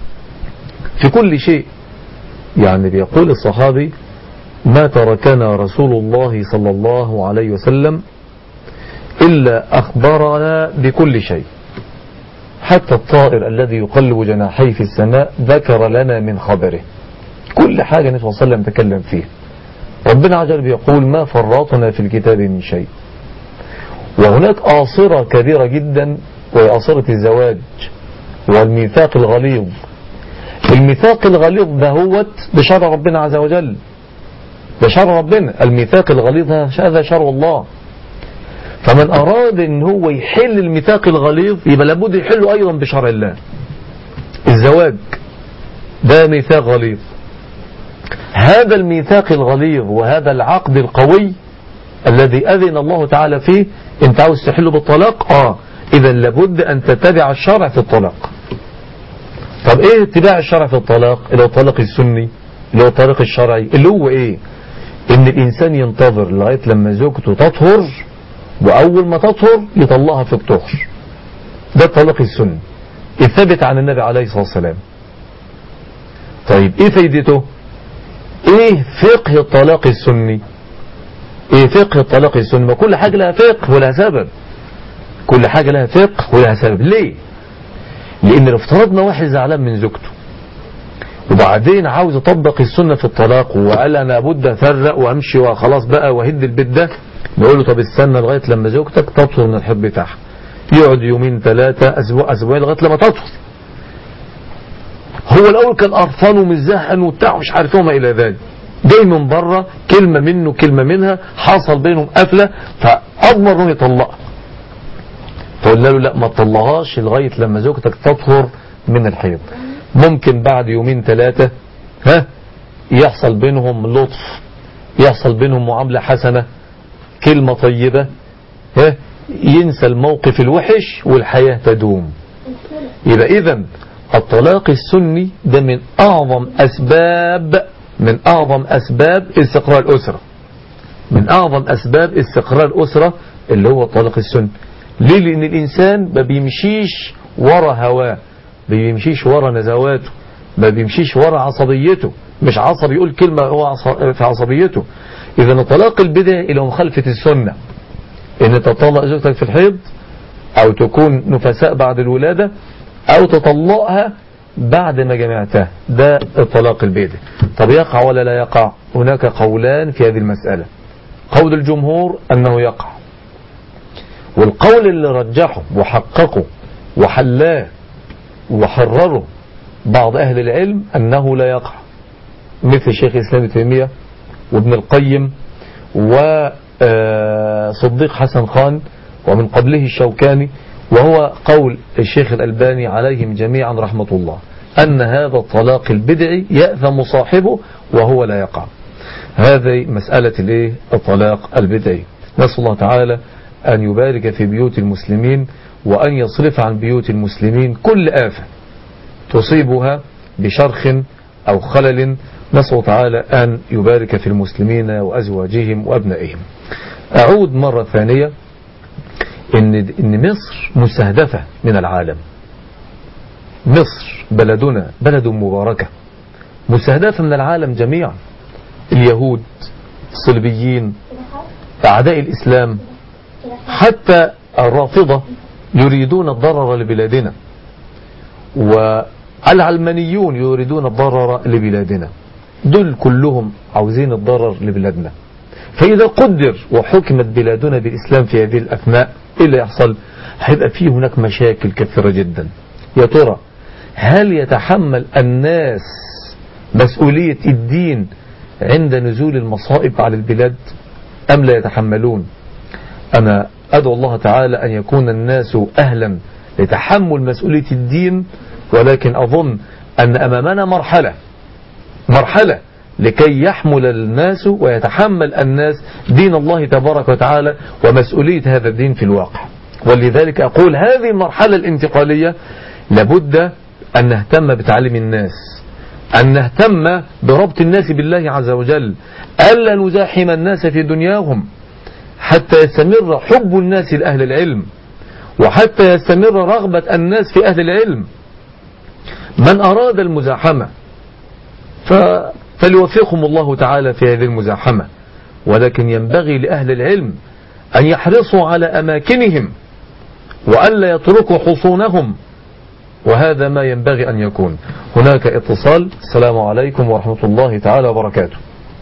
في كل شيء يعني بيقول الصحابي ما تركنا رسول الله صلى الله عليه وسلم إلا أخبرنا بكل شيء حتى الطائر الذي يقلب جناحيه في السماء ذكر لنا من خبره كل حاجة النبي صلى الله عليه وسلم تكلم فيها ربنا عجل بيقول ما فرطنا في الكتاب من شيء وهناك آصرة كبيرة جدا وهي آصرة الزواج والميثاق الغليظ الميثاق الغليظ ده هوت بشرع ربنا عز وجل ده شرع ربنا الميثاق الغليظ هذا شرع الله فمن أراد ان هو يحل الميثاق الغليظ يبقى لابد يحله أيضا بشرع الله الزواج ده ميثاق غليظ هذا الميثاق الغليظ وهذا العقد القوي الذي أذن الله تعالى فيه انت عاوز تحله بالطلاق اه اذا لابد ان تتبع الشرع في الطلاق طب ايه اتباع الشرع في الطلاق اللي هو الطلاق السني اللي هو الطريق الشرعي اللي هو ايه ان الانسان ينتظر لغاية لما زوجته تطهر واول ما تطهر يطلقها في الطهر ده الطلاق السني الثابت عن النبي عليه الصلاة والسلام طيب ايه فايدته ايه فقه الطلاق السني ايه فقه الطلاق السني ما كل حاجة لها فقه ولها سبب كل حاجة لها فقه ولها سبب ليه لان لو افترضنا واحد زعلان من زوجته وبعدين عاوز يطبق السنة في الطلاق وقال انا لابد افرق وامشي وخلاص بقى وهد البيت ده نقول له طب استنى لغاية لما زوجتك تطهر من الحب بتاعها يقعد يومين ثلاثة اسبوع اسبوع لغاية لما تطهر هو الاول كان قرفان ومزهقان وبتاع ومش عارف وما الى ذلك جاي من بره كلمة منه كلمة منها حصل بينهم قفلة فأضمر انه يطلقها فقلنا له لا ما تطلقهاش لغاية لما زوجتك تطهر من الحيض ممكن بعد يومين ثلاثة ها يحصل بينهم لطف يحصل بينهم معاملة حسنة كلمة طيبة ها ينسى الموقف الوحش والحياة تدوم يبقى إذا الطلاق السني ده من أعظم أسباب من أعظم أسباب استقرار الأسرة من أعظم أسباب استقرار الأسرة اللي هو الطلاق السني ليه لأن الإنسان ما بيمشيش ورا هواه ما بيمشيش ورا نزواته ما بيمشيش ورا عصبيته مش عصبي يقول كلمة هو عص- في عصبيته إذا الطلاق البدعي إلى مخالفة السنة إن تطلق زوجتك في الحيض أو تكون نفساء بعد الولادة أو تطلقها بعد ما جمعتها ده الطلاق البدعي طب يقع ولا لا يقع هناك قولان في هذه المسألة قول الجمهور أنه يقع والقول اللي رجحه وحققه وحلاه وحرره بعض أهل العلم أنه لا يقع مثل شيخ الإسلام ابن تيمية وابن القيم وصديق حسن خان ومن قبله الشوكاني وهو قول الشيخ الألباني عليهم جميعا رحمة الله أن هذا الطلاق البدعي يأثم صاحبه وهو لا يقع هذه مسألة الايه الطلاق البدعي نسأل الله تعالى أن يبارك في بيوت المسلمين وأن يصرف عن بيوت المسلمين كل آفة تصيبها بشرخ أو خلل نسأل الله تعالى أن يبارك في المسلمين وأزواجهم وأبنائهم أعود مرة ثانية إن, إن مصر مستهدفة من العالم مصر بلدنا بلد مباركة مستهدفة من العالم جميعا اليهود الصليبيين أعداء الإسلام حتى الرافضة يريدون الضرر لبلادنا والعلمانيون يريدون الضرر لبلادنا دول كلهم عاوزين الضرر لبلادنا فإذا قدر وحكمت بلادنا بالإسلام في هذه الأثناء إيه اللي يحصل هيبقى فيه هناك مشاكل كثيرة جدا يا ترى هل يتحمل الناس مسؤولية الدين عند نزول المصائب على البلاد أم لا يتحملون أنا أدعو الله تعالى أن يكون الناس أهلا لتحمل مسؤولية الدين ولكن أظن أن أمامنا مرحلة مرحلة لكي يحمل الناس ويتحمل الناس دين الله تبارك وتعالى ومسؤولية هذا الدين في الواقع ولذلك أقول هذه المرحلة الانتقالية لابد أن نهتم بتعليم الناس أن نهتم بربط الناس بالله عز وجل ألا نزاحم الناس في دنياهم حتى يستمر حب الناس لأهل العلم وحتى يستمر رغبة الناس في أهل العلم من أراد المزاحمة فليوفقهم الله تعالى في هذه المزاحمة ولكن ينبغي لأهل العلم أن يحرصوا على أماكنهم وألا يتركوا حصونهم وهذا ما ينبغي أن يكون هناك اتصال السلام عليكم ورحمة الله تعالى وبركاته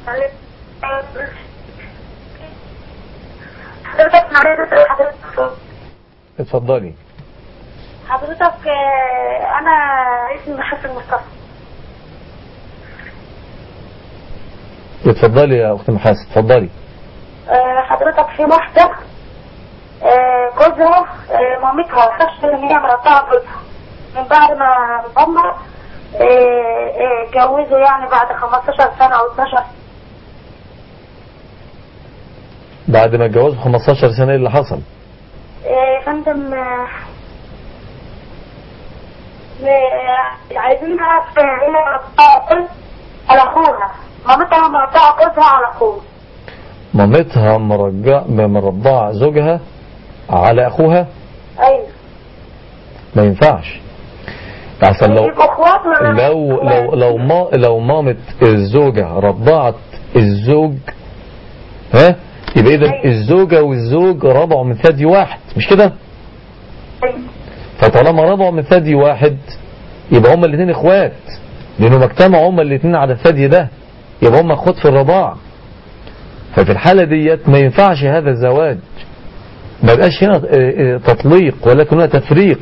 حضرتك معلش حضرتك اتفضلي حضرتك آه، انا اسمي حسن مصطفى اتفضلي يا أخت محاسن اتفضلي آه، حضرتك في واحدة آه، جوزها آه، مامتها اكتشفت ان هي مراتها جوزها من بعد ما ماما اتجوزوا يعني بعد 15 سنة او 12 بعد ما اتجوزوا 15 سنة ايه اللي حصل آه، فندم آه، آه، عايزين نعرف هي مراتها على اخوها مامتها مراتها جوزها على اخوها مامتها مرجع مرضعة زوجها على أخوها ايوه ما ينفعش أحسن لو يبقوا اخوات ولا لو لو لو ما لو مامة الزوجة رضعت الزوج ها يبقى إذا أيوة. الزوجة والزوج رضعوا من ثدي واحد مش كده فطالما رضعوا من ثدي واحد يبقى هما الاثنين اخوات لانهم اجتمعوا هما الاثنين على الثدي ده يبقى هما اخوات في الرضاعة ففي الحالة ديت ما ينفعش هذا الزواج ما يبقاش هنا اه، اه، تطليق ولكن هنا تفريق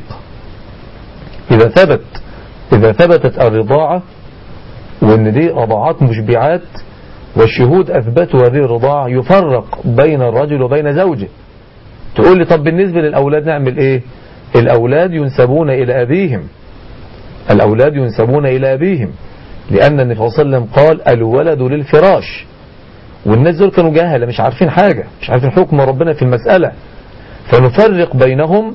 إذا ثبت إذا ثبتت الرضاعة وإن دي رضاعات مشبعات والشهود أثبتوا هذه الرضاعة يفرق بين الرجل وبين زوجه تقول لي طب بالنسبة للأولاد نعمل إيه الأولاد ينسبون إلى أبيهم الأولاد ينسبون إلى أبيهم لأن النبي صلى الله عليه وسلم قال الولد للفراش والناس دول كانوا جاهلة مش عارفين حاجة مش عارفين حكم ربنا في المسألة فنفرق بينهم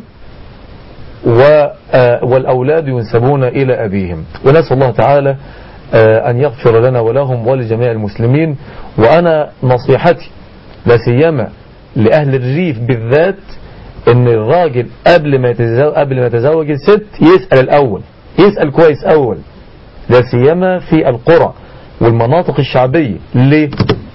و آه، والأولاد ينسبون إلى أبيهم ونسأل الله تعالى آه، أن يغفر لنا ولهم ولجميع المسلمين وأنا نصيحتي لا سيما لأهل الريف بالذات ان الراجل قبل ما يتزوج قبل ما يتزوج الست يسأل الأول يسأل كويس أول لا سيما في القرى والمناطق الشعبية ليه؟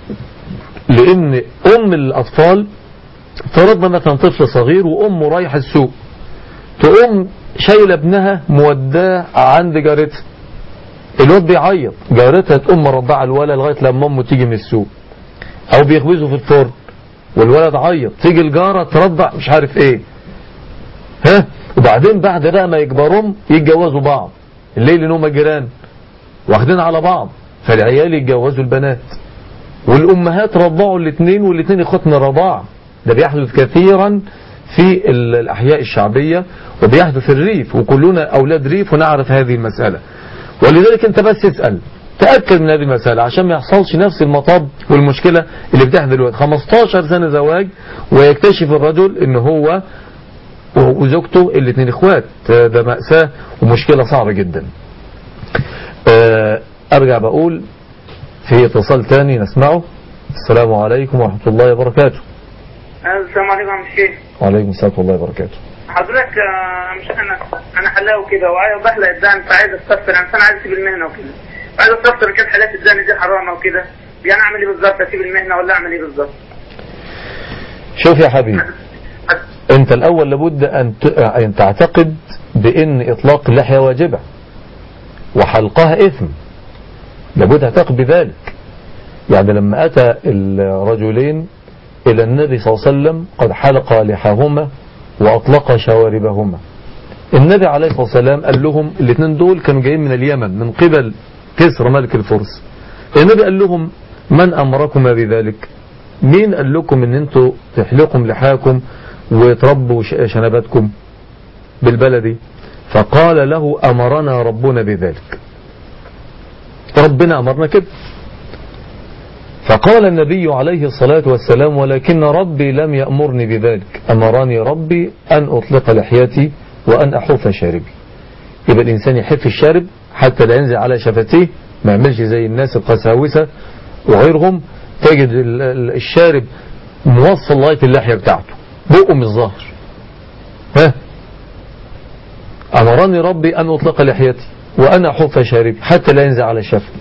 لأن أم الأطفال فرضنا مثلا طفل صغير وأمه رايح السوق تقوم شايله ابنها موداه عند جارتها الواد بيعيط جارتها تقوم مرضعه الولد لغايه لما امه تيجي من السوق او بيخبزوا في الفرن والولد عيط تيجي الجاره ترضع مش عارف ايه ها وبعدين بعد بقى ما يكبرهم يتجوزوا بعض الليل ان هم جيران واخدين على بعض فالعيال يتجوزوا البنات والامهات رضعوا الاثنين والاثنين اخوات من الرضاعه ده بيحدث كثيرا في ال- الأحياء الشعبية وبيحدث في الريف وكلنا أولاد ريف ونعرف هذه المسألة ولذلك أنت بس اسأل تأكد من هذه المسألة عشان ما يحصلش نفس المطب والمشكلة اللي بتحدث دلوقتي 15 سنة زواج ويكتشف الرجل ان هو وزوجته الاثنين اخوات ده مأساة ومشكلة صعبة جدا آه، ارجع بقول في اتصال تاني نسمعه السلام عليكم ورحمة الله وبركاته السلام عليكم يا عم الشيخ وعليكم السلام ورحمة الله وبركاته حضرتك آه، مش انا انا حلاوي كده وعايز بحلق الدقن فعايز استفسر يعني انا عايز اسيب المهنه وكده عايز استفسر كيف حالات الدقن دي حرامه وكده يعني اعمل ايه بالظبط اسيب المهنه ولا اعمل ايه بالظبط شوف يا حبيبي انت الاول لابد ان ت- ان تعتقد بان اطلاق اللحية واجبة وحلقها اثم لابد تعتقد بذلك يعني لما اتى الرجلين الى النبي صلى الله عليه وسلم قد حلق لحاهما واطلق شواربهما النبي عليه الصلاة والسلام قال لهم الاثنين دول كانوا جايين من اليمن من قبل كسرى ملك الفرس النبي قال لهم من امركما بذلك مين قال لكم ان انتوا تحلقوا لحاكم وتربوا ش- شنباتكم بالبلدي فقال له امرنا ربنا بذلك ربنا امرنا كده فقال النبي عليه الصلاة والسلام ولكن ربي لم يأمرني بذلك أمرني ربي أن أطلق لحيتي وأن أحف شاربي يبقى الإنسان يحف الشارب حتى لا ينزل على شفتيه ما يعملش زي الناس القساوسة وغيرهم تجد ال- ال- الشارب موصل لغاية اللحية بتاعته بقه مش ظاهر ها أمرني ربي أن أطلق لحيتي وأن أحف شاربي حتى لا ينزل على شفتي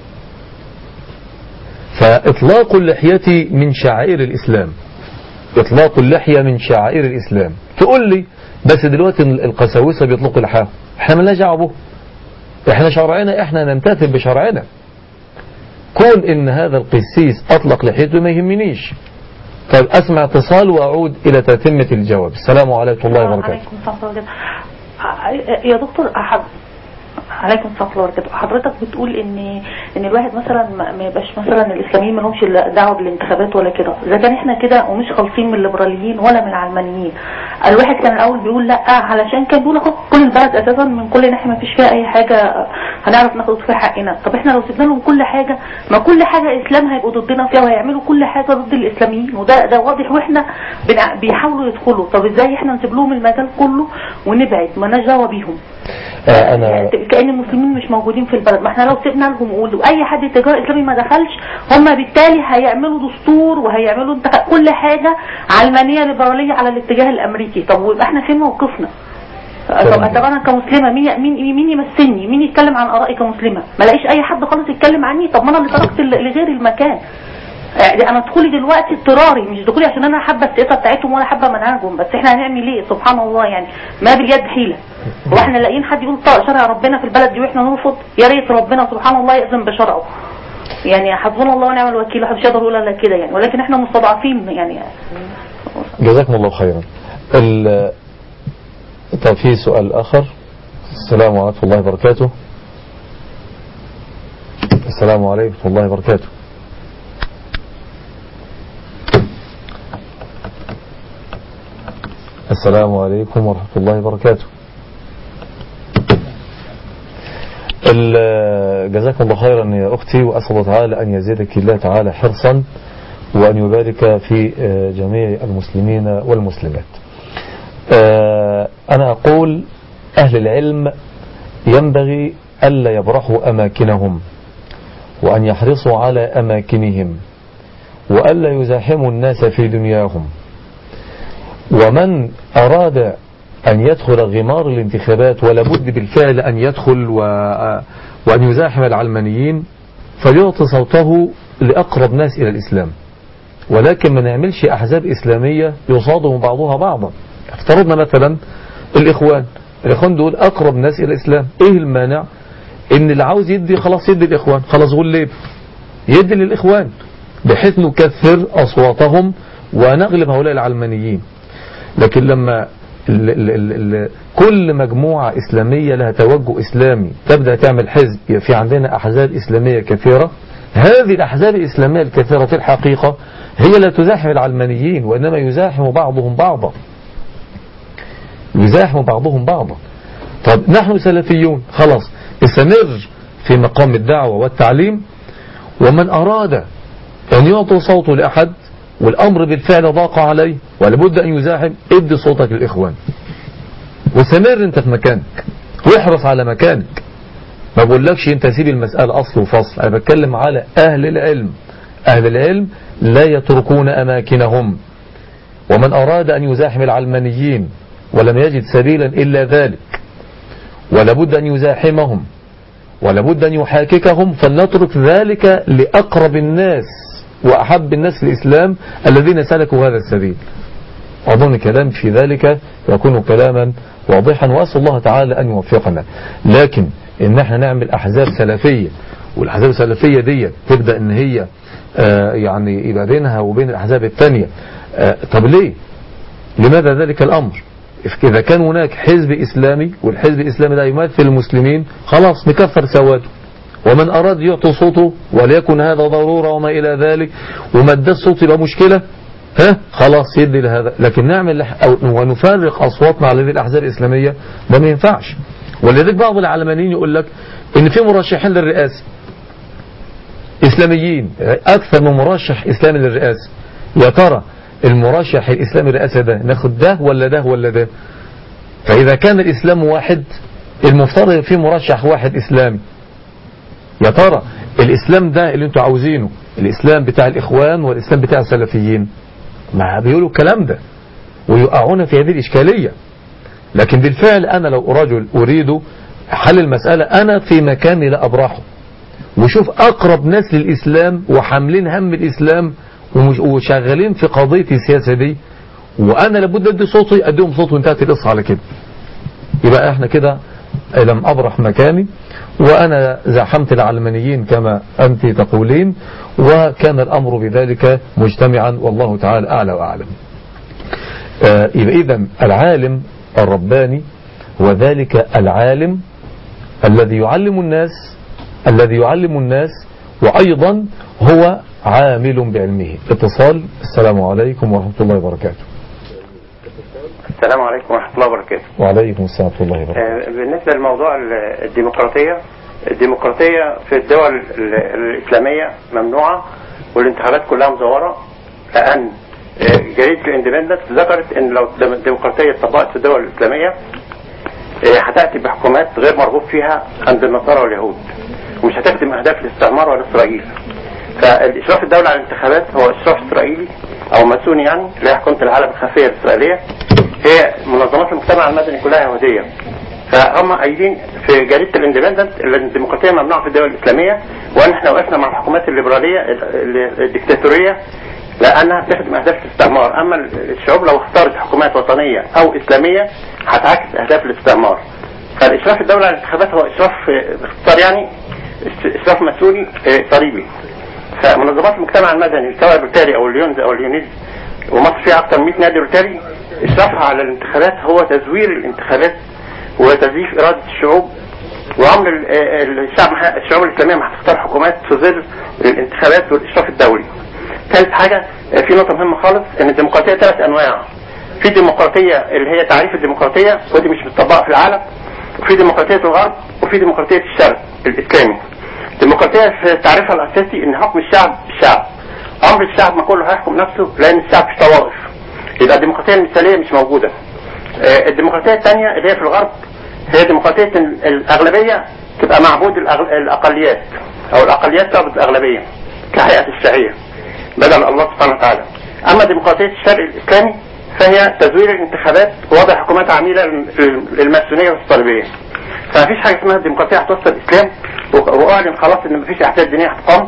فإطلاق اللحية من شعائر الإسلام إطلاق اللحية من شعائر الإسلام تقول لي بس دلوقتي القساوسة بيطلقوا لحاهم احنا مالناش دعوه به احنا شرعنا احنا نمتثل بشرعنا كون ان هذا القسيس اطلق لحيته ما يهمنيش طيب اسمع اتصال واعود الى تتمة الجواب السلام عليكم الله وبركاته عليكم السلام ورحمة الله وبركاته. يا دكتور أحد عليكم السلام ورحمة الله وبركاته حضرتك بتقول ان ان الواحد مثلا ما ما يبقاش مثلا الاسلاميين ما لهمش دعوه بالانتخابات ولا كده اذا كان احنا كده ومش خالصين من الليبراليين ولا من العلمانيين الواحد كان الاول بيقول لا علشان كان بيقول اهو كل البلد اساسا من كل ناحيه ما فيش فيها اي حاجه هنعرف ناخد فيها حقنا طب احنا لو سيبنا لهم كل حاجه ما كل حاجه اسلام هيبقوا ضدنا فيها وهيعملوا كل حاجه ضد الاسلاميين وده ده واضح واحنا بنع- بيحاولوا يدخلوا طب ازاي احنا نسيب لهم المجال كله ونبعد مالناش دعوه بيهم آه انا كأن المسلمين مش موجودين في البلد ما احنا لو سيبنا لهم ولو اي حد اتجاه اسلامي ما دخلش هم بالتالي هيعملوا دستور وهيعملوا انتخاب كل حاجة علمانية ليبرالية على الاتجاه الامريكي طب ويبقى احنا فين موقفنا طب تمام. طب انا كمسلمة مين مين مين يمثلني مين يتكلم عن ارائي كمسلمة ما لاقيش اي حد خالص يتكلم عني طب ما انا اللي تركت ل- لغيري المكان يعني انا دخولي دلوقتي اضطراري مش دخولي عشان انا حابه السياسه بتاعتهم ولا حابه منهجهم بس احنا هنعمل ايه سبحان الله يعني ما باليد حيله واحنا لاقيين حد يقول طا- شرع ربنا في البلد دي واحنا نرفض يا ريت ربنا سبحان الله يأذن بشرعه يعني حسبنا الله ونعم الوكيل محدش يقدر يقول الا كده يعني ولكن احنا مستضعفين يعني جزاكم الله خيرا ال- طب في سؤال آخر السلام عليكم ورحمة الله وبركاته السلام عليكم ورحمة الله وبركاته السلام عليكم ورحمة الله وبركاته ال- جزاكم الله خيرا يا أختي وأسأل الله تعالى أن يزيدك الله تعالى حرصا وأن يبارك في آه، جميع المسلمين والمسلمات آه، أنا أقول أهل العلم ينبغي ألا يبرحوا أماكنهم وأن يحرصوا على أماكنهم وألا يزاحموا الناس في دنياهم ومن أراد أن يدخل غمار الانتخابات ولابد بالفعل أن يدخل و... وأن يزاحم العلمانيين فليعطي صوته لأقرب ناس إلى الإسلام ولكن ما نعملش أحزاب إسلامية يصادم بعضها بعضا افترضنا مثلا الإخوان الإخوان دول أقرب ناس إلى الإسلام إيه المانع إن اللي عاوز يدي خلاص يدي الإخوان خلاص غليب يدي للإخوان بحيث نكثر أصواتهم ونغلب هؤلاء العلمانيين لكن لما ال ال ال ال كل مجموعة إسلامية لها توجه إسلامي تبدأ تعمل حزب في عندنا أحزاب إسلامية كثيرة هذه الأحزاب الإسلامية الكثيرة في الحقيقة هي لا تزاحم العلمانيين وإنما يزاحم بعضهم بعضا يزاحم بعضهم بعضا طب نحن سلفيون خلاص استمر في مقام الدعوة والتعليم ومن أراد أن يعطي صوته لأحد والأمر بالفعل ضاق عليه ولابد أن يزاحم ادي صوتك للإخوان واستمر انت في مكانك واحرص على مكانك ما بقولكش انت سيب المسألة أصل وفصل أنا بتكلم على أهل العلم أهل العلم لا يتركون أماكنهم ومن أراد أن يزاحم العلمانيين ولم يجد سبيلا إلا ذلك ولابد أن يزاحمهم ولابد أن يحاككهم فلنترك ذلك لأقرب الناس وأحب الناس للإسلام الذين سلكوا هذا السبيل أظن كلام في ذلك يكون كلاما واضحا وأسأل الله تعالى أن يوفقنا لكن إن احنا نعمل أحزاب سلفية والأحزاب السلفية دي تبدأ إن هي آه يعني يبقى بينها وبين الأحزاب الثانية آه طب ليه لماذا ذلك الأمر إذا كان هناك حزب إسلامي والحزب الإسلامي ده يمثل المسلمين خلاص نكفر سواده ومن أراد يعطي صوته وليكن هذا ضرورة وما إلى ذلك وما ادى الصوت يبقى مشكلة ها خلاص يدي لهذا لكن نعمل أو ونفرق أصواتنا على هذه الأحزاب الإسلامية ده ما ينفعش ولذلك بعض العلمانيين يقول لك إن في مرشحين للرئاسة إسلاميين أكثر من مرشح إسلامي للرئاسة يا ترى المرشح الإسلامي للرئاسة ده ناخد ده ولا ده ولا ده فإذا كان الإسلام واحد المفترض في مرشح واحد إسلامي يا ترى الإسلام ده اللي انتوا عاوزينه الإسلام بتاع الإخوان والإسلام بتاع السلفيين ما بيقولوا الكلام ده ويقعون في هذه الإشكالية لكن بالفعل أنا لو رجل أريد حل المسألة أنا في مكاني لا أبرحه وشوف أقرب ناس للإسلام وحاملين هم الإسلام وشغالين في قضية السياسة دي وأنا لابد أدي صوتي أديهم صوت وانتهت القصة على كده يبقى احنا كده لم أبرح مكاني وأنا زاحمت العلمانيين كما أنت تقولين وكان الأمر بذلك مجتمعا والله تعالى أعلى وأعلم آه يبقى إذا العالم الرباني هو ذلك العالم الذي يعلم الناس الذي يعلم الناس وأيضا هو عامل بعلمه اتصال السلام عليكم ورحمة الله وبركاته السلام عليكم ورحمة الله وبركاته وعليكم السلام ورحمة الله وبركاته آه، بالنسبة لموضوع ال- الديمقراطية الديمقراطية في الدول ال- الإسلامية ممنوعة والانتخابات كلها مزورة لأن آه، جريدة الاندبندنت ذكرت ان لو الديمقراطية اتطبقت في الدول الإسلامية آه، هتأتي بحكومات غير مرغوب فيها عند النصارى واليهود ومش هتخدم أهداف الاستعمار ولا إسرائيل فالإشراف الدولة على الانتخابات هو إشراف إسرائيلي أو ماسوني يعني اللي هي حكومة العالم الخفية الإسرائيلية هي منظمات المجتمع المدني كلها يهودية فهم قايلين في جريده الاندبندنت ان الديمقراطيه ممنوعه في الدول الاسلاميه وان احنا وقفنا مع الحكومات الليبراليه ال- ال- الدكتاتوريه لانها بتخدم اهداف الاستعمار اما الشعوب لو اختارت حكومات وطنيه او اسلاميه هتعكس اهداف الاستعمار فالاشراف الدوله على الانتخابات هو اشراف آه، باختصار يعني اشراف مسؤولي آه، صليبي فمنظمات المجتمع المدني سواء الروتاري او اليونز او اليونيز ومصر فيها اكثر من 100 نادي روتاري اشرافها على الانتخابات هو تزوير الانتخابات وتزييف اراده الشعوب وعمر ال- ال- الشعب الشعوب الاسلاميه ما هتختار حكومات في ظل الانتخابات والاشراف الدولي. ثالث حاجه آه، في نقطه مهمه خالص ان الديمقراطيه ثلاث انواع. في ديمقراطيه اللي هي تعريف الديمقراطيه ودي مش متطبقه في العالم وفي ديمقراطيه الغرب وفي ديمقراطيه الشرق الاسلامي. الديمقراطيه في تعريفها الاساسي ان حكم الشعب بالشعب. امر الشعب ما كله هيحكم نفسه لان الشعب في طوائف. يبقى الديمقراطيه المثاليه مش موجوده. آه، الديمقراطيه الثانيه اللي هي في الغرب هي ديمقراطيه ال- الاغلبيه تبقى معبود الأغ- الاقليات او الاقليات تعبد الاغلبيه كهيئه الشرعيه بدل الله سبحانه وتعالى. اما ديمقراطيه الشرق الاسلامي فهي تزوير الانتخابات ووضع حكومات عميله لل- للماسونيه والصليبيه. فمفيش حاجه اسمها الديمقراطيه هتوصل الاسلام و- واعلن خلاص ان مفيش احداث دينيه هتقام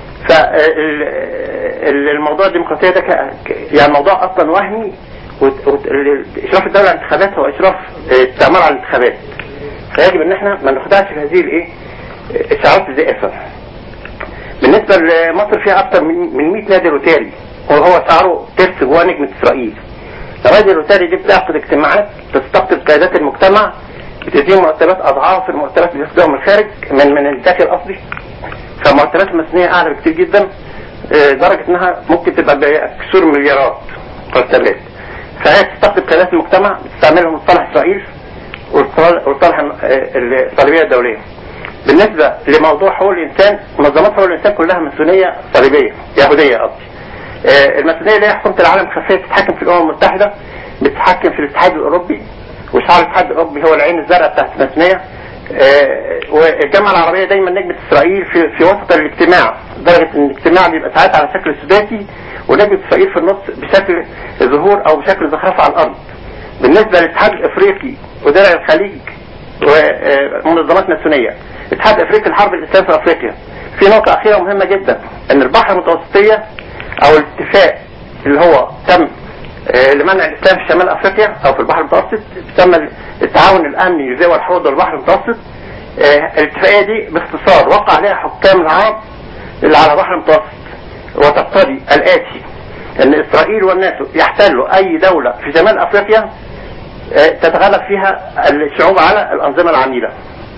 فالموضوع الديمقراطيه ده ك- ك- يعني موضوع اصلا وهمي وت- وت- ال- اشراف الدوله على الانتخابات هو اشراف آه، استعمار على الانتخابات فيجب ان احنا ما نخدعش في هذه الايه آه، الشعارات الزائفه بالنسبه لمصر فيها اكثر من من 100 نادي روتاري وهو شعاره ترس جوه نجمه اسرائيل النوادي الروتاري دي بتعقد اجتماعات تستقطب قيادات المجتمع بتديهم مرتبات اضعاف المرتبات اللي بياخدوها من الخارج من من الداخل قصدي فمرتبات المسنيه اعلى بكتير جدا آه، لدرجه انها ممكن تبقى بكسور مليارات مرتبات فهي تستقطب قيادات المجتمع بتستعملهم لصالح اسرائيل ولصالح ولصالح آه، الصليبيه الدوليه. بالنسبه لموضوع حقوق الانسان منظمات حقوق الانسان كلها ماسونيه صليبيه يهوديه قصدي. آه، الماسونيه اللي هي حكومه العالم خفيه تتحكم في الامم المتحده بتتحكم في الاتحاد الاوروبي وشعار الاتحاد الاوروبي هو العين الزرقاء بتاعت الماسونيه آه، والجامعه العربيه دايما نجمه اسرائيل في في وسط الاجتماع لدرجه ان الاجتماع بيبقى ساعات على شكل سداسي ونجمه اسرائيل في النص بشكل ظهور او بشكل زخرفه على الارض. بالنسبه للاتحاد الافريقي ودرع الخليج ومنظمات ماسونيه. الاتحاد الافريقي لحرب الاسلام في افريقيا. في نقطه اخيره مهمه جدا ان البحر المتوسطيه او الاتفاق اللي هو تم آه، لمنع الاسلام في شمال افريقيا او في البحر المتوسط تم التعاون الامني لدول الحوض والبحر المتوسط آه، الاتفاقيه دي باختصار وقع عليها حكام العرب اللي على البحر المتوسط وتقتضي الاتي ان اسرائيل والناتو يحتلوا اي دوله في شمال افريقيا آه، تتغلب فيها الشعوب على الانظمه العميله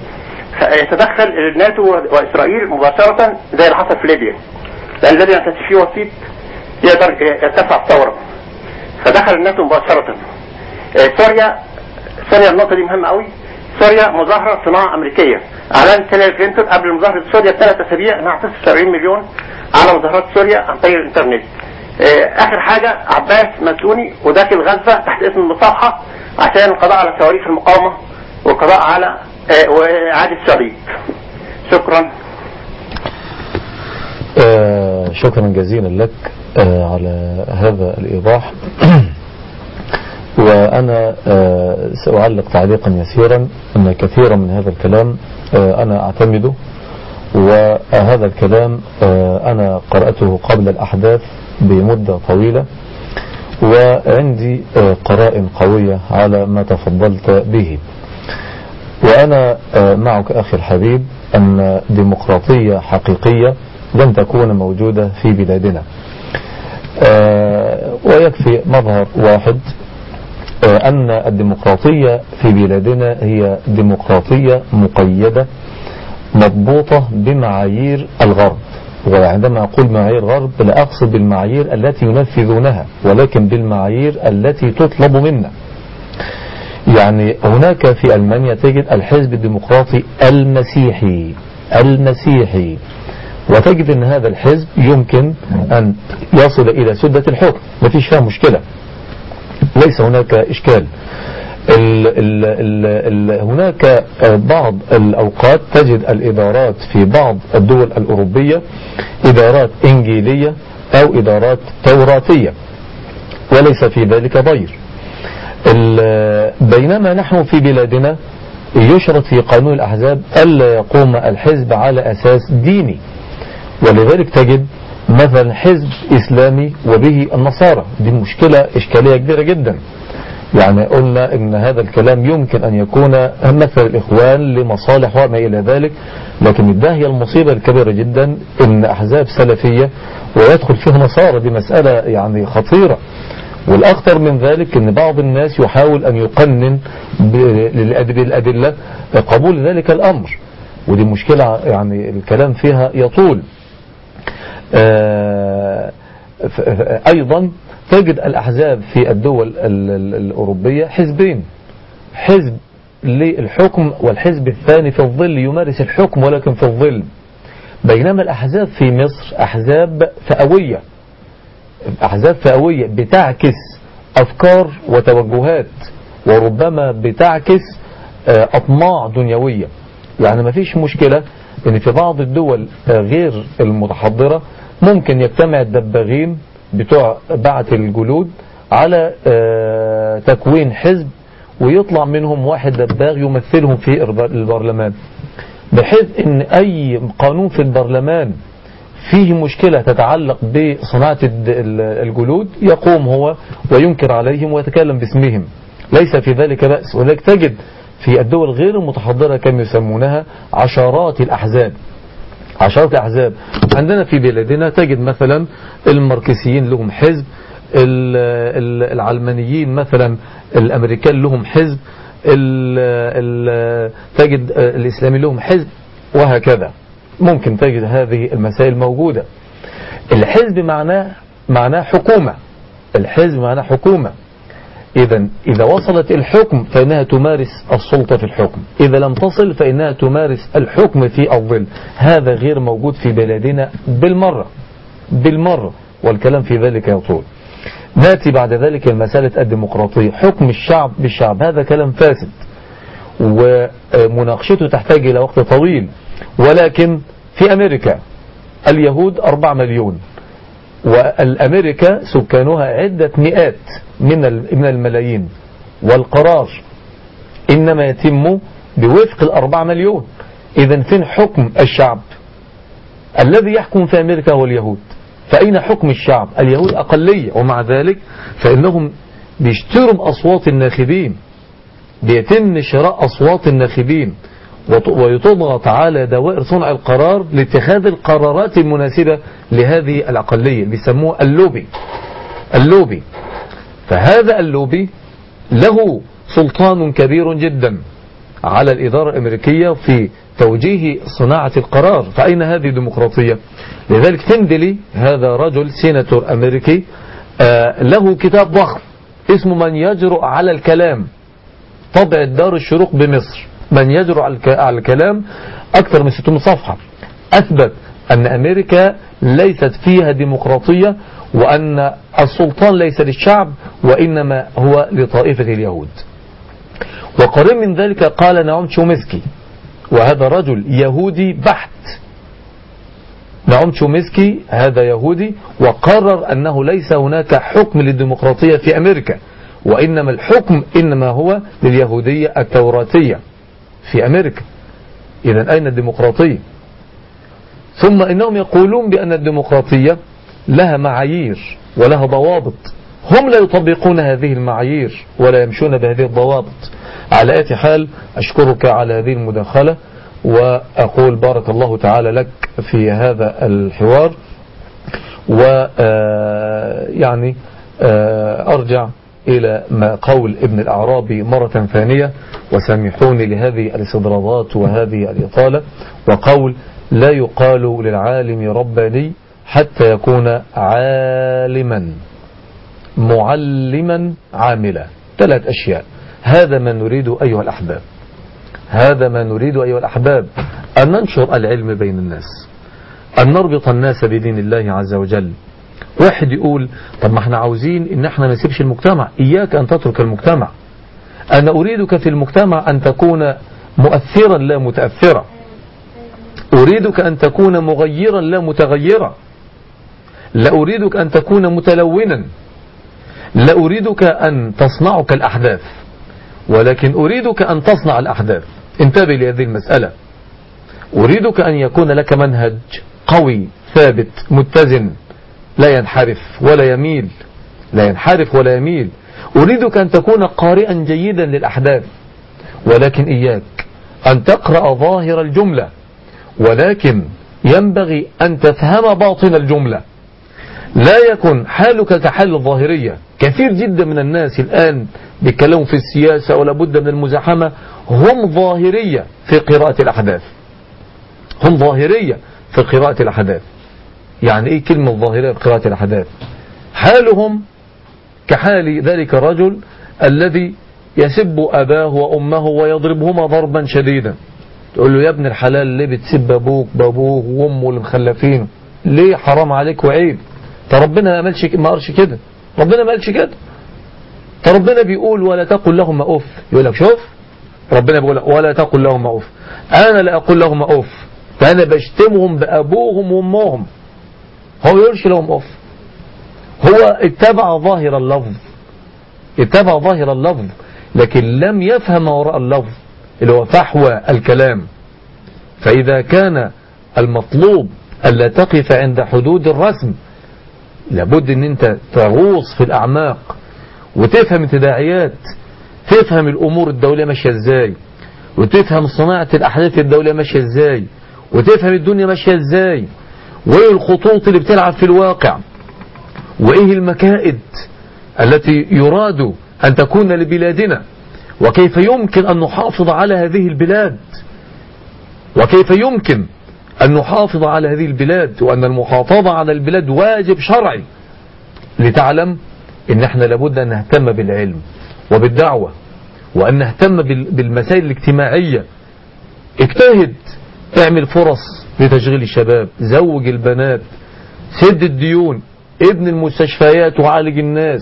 يتدخل الناتو واسرائيل مباشره زي اللي حصل في ليبيا لان ليبيا ما كانش فيه وسيط يقدر يرتفع الثوره فدخل الناتو مباشره آه، سوريا سوريا النقطه دي مهمه قوي سوريا مظاهره صناعه امريكيه اعلنت هيلاري كلينتون قبل مظاهره سوريا بثلاث اسابيع انها هتصرف 70 مليون على مظاهرات سوريا عن طريق الانترنت آه، اخر حاجه عباس مسوني وداخل غزه تحت اسم المصافحه عشان القضاء على صواريخ المقاومه والقضاء على آه، واعاده صليب شكرا آه شكرا جزيلا لك آه على هذا الإيضاح وأنا آه سأعلق تعليقا يسيرا أن كثيرا من هذا الكلام آه أنا أعتمده وهذا الكلام آه أنا قرأته قبل الأحداث بمدة طويلة وعندي آه قرائن قوية على ما تفضلت به وأنا آه معك أخي الحبيب أن ديمقراطية حقيقية لن تكون موجودة في بلادنا آه ويكفي مظهر واحد آه أن الديمقراطية في بلادنا هي ديمقراطية مقيدة مضبوطة بمعايير الغرب وعندما أقول معايير غرب لا أقصد بالمعايير التي ينفذونها ولكن بالمعايير التي تطلب منا يعني هناك في ألمانيا تجد الحزب الديمقراطي المسيحي المسيحي وتجد أن هذا الحزب يمكن أن يصل إلى سدة الحكم ما فيش فيها مشكلة ليس هناك إشكال ال ال ال ال هناك بعض الأوقات تجد الإدارات في بعض الدول الأوروبية إدارات إنجيلية أو إدارات توراتية وليس في ذلك ضير بينما نحن في بلادنا يشرط في قانون الأحزاب ألا يقوم الحزب على أساس ديني ولذلك تجد مثلا حزب إسلامي وبه النصارى دي مشكلة إشكالية كبيرة جدا يعني قلنا ان هذا الكلام يمكن ان يكون مثل الاخوان لمصالح وما الى ذلك لكن ده هي المصيبة الكبيرة جدا ان احزاب سلفية ويدخل فيها نصارى دي مسألة يعني خطيرة والاخطر من ذلك ان بعض الناس يحاول ان يقنن بالادلة قبول ذلك الامر ودي مشكلة يعني الكلام فيها يطول آه ايضا تجد الأحزاب في الدول الأوروبية حزبين حزب للحكم والحزب الثاني في الظل يمارس الحكم ولكن في الظل بينما الأحزاب في مصر أحزاب فئوية أحزاب فئوية بتعكس أفكار وتوجهات وربما بتعكس أطماع دنيوية يعني ما فيش مشكلة ان في بعض الدول غير المتحضرة ممكن يجتمع الدباغين بتوع بعث الجلود على تكوين حزب ويطلع منهم واحد دباغ يمثلهم في البرلمان بحيث ان اي قانون في البرلمان فيه مشكلة تتعلق بصناعة الجلود يقوم هو وينكر عليهم ويتكلم باسمهم ليس في ذلك بأس ولذلك تجد في الدول غير المتحضرة كما يسمونها عشرات الأحزاب عشرات الأحزاب عندنا في بلادنا تجد مثلا الماركسيين لهم حزب العلمانيين مثلا الأمريكان لهم حزب ال ال تجد الإسلامي لهم حزب وهكذا ممكن تجد هذه المسائل موجودة الحزب معناه معناه حكومة الحزب معناه حكومة إذا إذا وصلت الحكم فإنها تمارس السلطة في الحكم إذا لم تصل فإنها تمارس الحكم في الظل هذا غير موجود في بلادنا بالمرة بالمرة والكلام في ذلك يطول ناتي بعد ذلك المسألة الديمقراطية حكم الشعب بالشعب هذا كلام فاسد ومناقشته تحتاج إلى وقت طويل ولكن في أمريكا اليهود أربع مليون والأمريكا سكانها عدة مئات من من الملايين والقرار إنما يتم بوفق الأربع مليون إذا فين حكم الشعب الذي يحكم في أمريكا هو اليهود فأين حكم الشعب اليهود أقلية ومع ذلك فإنهم بيشتروا أصوات الناخبين بيتم شراء أصوات الناخبين ويضغط على دوائر صنع القرار لاتخاذ القرارات المناسبة لهذه الأقلية اللي بيسموه اللوبي اللوبي فهذا اللوبي له سلطان كبير جدا على الإدارة الأمريكية في توجيه صناعة القرار فأين هذه الديمقراطية لذلك تندلي هذا رجل سيناتور أمريكي آه له كتاب ضخم اسمه من يجرؤ على الكلام طبع دار الشروق بمصر من يجرؤ على الكلام أكثر من 600 صفحة أثبت أن أمريكا ليست فيها ديمقراطية وأن السلطان ليس للشعب وإنما هو لطائفة اليهود وقريب من ذلك قال نعوم شومسكي وهذا رجل يهودي بحت نعوم شومسكي هذا يهودي وقرر أنه ليس هناك حكم للديمقراطية في أمريكا وإنما الحكم إنما هو لليهودية التوراتية في أمريكا إذا أين الديمقراطية ثم إنهم يقولون بأن الديمقراطية لها معايير ولها ضوابط هم لا يطبقون هذه المعايير ولا يمشون بهذه الضوابط على أي حال أشكرك على هذه المداخلة وأقول بارك الله تعالى لك في هذا الحوار ويعني أرجع إلى ما قول ابن الأعرابي مرة ثانية وسامحوني لهذه الاستدراضات وهذه الإطالة وقول لا يقال للعالم رباني حتى يكون عالما معلما عاملا ثلاث أشياء هذا ما نريد أيها الأحباب هذا ما نريد أيها الأحباب أن ننشر العلم بين الناس أن نربط الناس بدين الله عز وجل واحد يقول طب ما احنا عاوزين ان احنا ما نسيبش المجتمع اياك ان تترك المجتمع انا اريدك في المجتمع ان تكون مؤثرا لا متأثرا اريدك ان تكون مغيرا لا متغيرا لا اريدك ان تكون متلونا لا اريدك ان تصنعك الاحداث ولكن اريدك ان تصنع الاحداث انتبه لهذه المسألة أريدك أن يكون لك منهج قوي ثابت متزن لا ينحرف ولا يميل لا ينحرف ولا يميل أريدك أن تكون قارئا جيدا للأحداث ولكن إياك أن تقرأ ظاهر الجملة ولكن ينبغي أن تفهم باطن الجملة لا يكن حالك كحال الظاهرية كثير جدا من الناس الآن بيتكلموا في السياسة ولا بد من المزاحمة هم ظاهرية في قراءة الأحداث هم ظاهرية في قراءة الأحداث يعني إيه كلمة ظاهرية في قراءة الأحداث حالهم كحال ذلك الرجل الذي يسب أباه وأمه ويضربهما ضربا شديدا تقول له يا ابن الحلال ليه بتسب أبوك بأبوه وأمه اللي مخلفين ليه حرام عليك وعيب ده ربنا ما قالش ما قالش كده ربنا ما قالش كده ده ربنا بيقول ولا تقل لهم أف يقول لك شوف ربنا بيقول ولا تقل لهم أف أنا لا أقول لهم أف فأنا بشتمهم بأبوهم وأمهم هو ما يقولش لهم أف هو اتبع ظاهر اللفظ اتبع ظاهر اللفظ لكن لم يفهم ما وراء اللفظ اللي هو فحوى الكلام فإذا كان المطلوب ألا تقف عند حدود الرسم لابد ان انت تغوص في الأعماق وتفهم التداعيات تفهم الأمور الدولية ماشية ازاي وتفهم صناعة الأحداث الدولية ماشية ازاي وتفهم الدنيا ماشية ازاي وايه الخطوط اللي بتلعب في الواقع وايه المكائد التي يراد أن تكون لبلادنا وكيف يمكن أن نحافظ على هذه البلاد وكيف يمكن أن نحافظ على هذه البلاد وأن المحافظة على البلاد واجب شرعي لتعلم إن احنا لابد أن نهتم بالعلم وبالدعوة وأن نهتم بالمسائل الاجتماعية اجتهد اعمل فرص لتشغيل الشباب زوج البنات سد الديون ابن المستشفيات وعالج الناس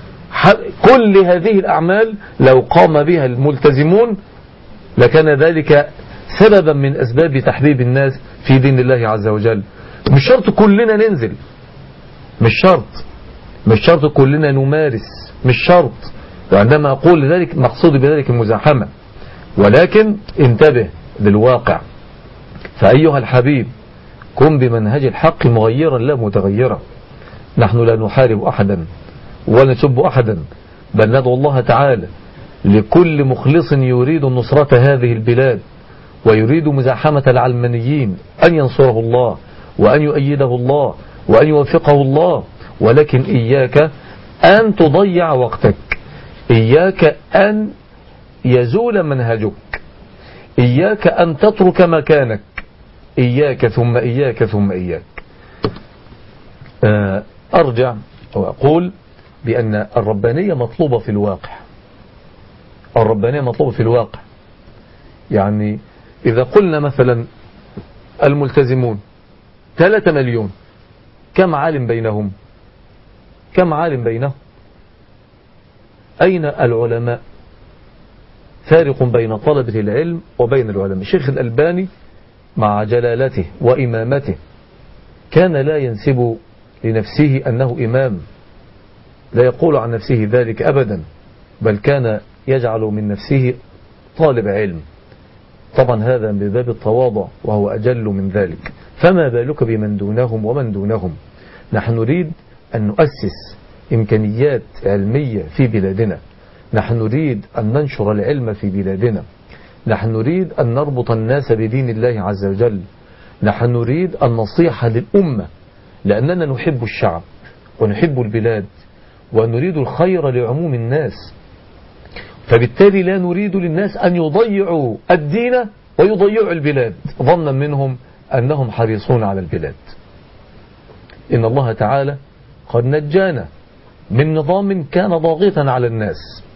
كل هذه الأعمال لو قام بها الملتزمون لكان ذلك سببا من أسباب تحبيب الناس في دين الله عز وجل مش شرط كلنا ننزل مش شرط مش شرط كلنا نمارس مش شرط وعندما أقول ذلك مقصود بذلك المزاحمة ولكن انتبه للواقع فأيها الحبيب كن بمنهج الحق مغيرا لا متغيرا نحن لا نحارب أحدا ولا نسب أحدا بل ندعو الله تعالى لكل مخلص يريد نصرة هذه البلاد ويريد مزاحمة العلمانيين أن ينصره الله وأن يؤيده الله وأن يوفقه الله ولكن إياك أن تضيع وقتك إياك أن يزول منهجك إياك أن تترك مكانك إياك ثم إياك ثم إياك أرجع وأقول بأن الربانية مطلوبة في الواقع الربانية مطلوبة في الواقع يعني إذا قلنا مثلا الملتزمون ثلاثة مليون كم عالم بينهم كم عالم بينهم أين العلماء فارق بين طلبة العلم وبين العلماء الشيخ الألباني مع جلالته وإمامته كان لا ينسب لنفسه أنه إمام لا يقول عن نفسه ذلك أبدا بل كان يجعل من نفسه طالب علم طبعا هذا من باب التواضع وهو أجل من ذلك فما بالك بمن دونهم ومن دونهم نحن نريد أن نؤسس إمكانيات علمية في بلادنا نحن نريد أن ننشر العلم في بلادنا نحن نريد أن نربط الناس بدين الله عز وجل نحن نريد النصيحة للأمة لأننا نحب الشعب ونحب البلاد ونريد الخير لعموم الناس فبالتالي لا نريد للناس أن يضيعوا الدين ويضيعوا البلاد ظنا منهم أنهم حريصون على البلاد إن الله تعالى قد نجانا من نظام كان ضاغطا على الناس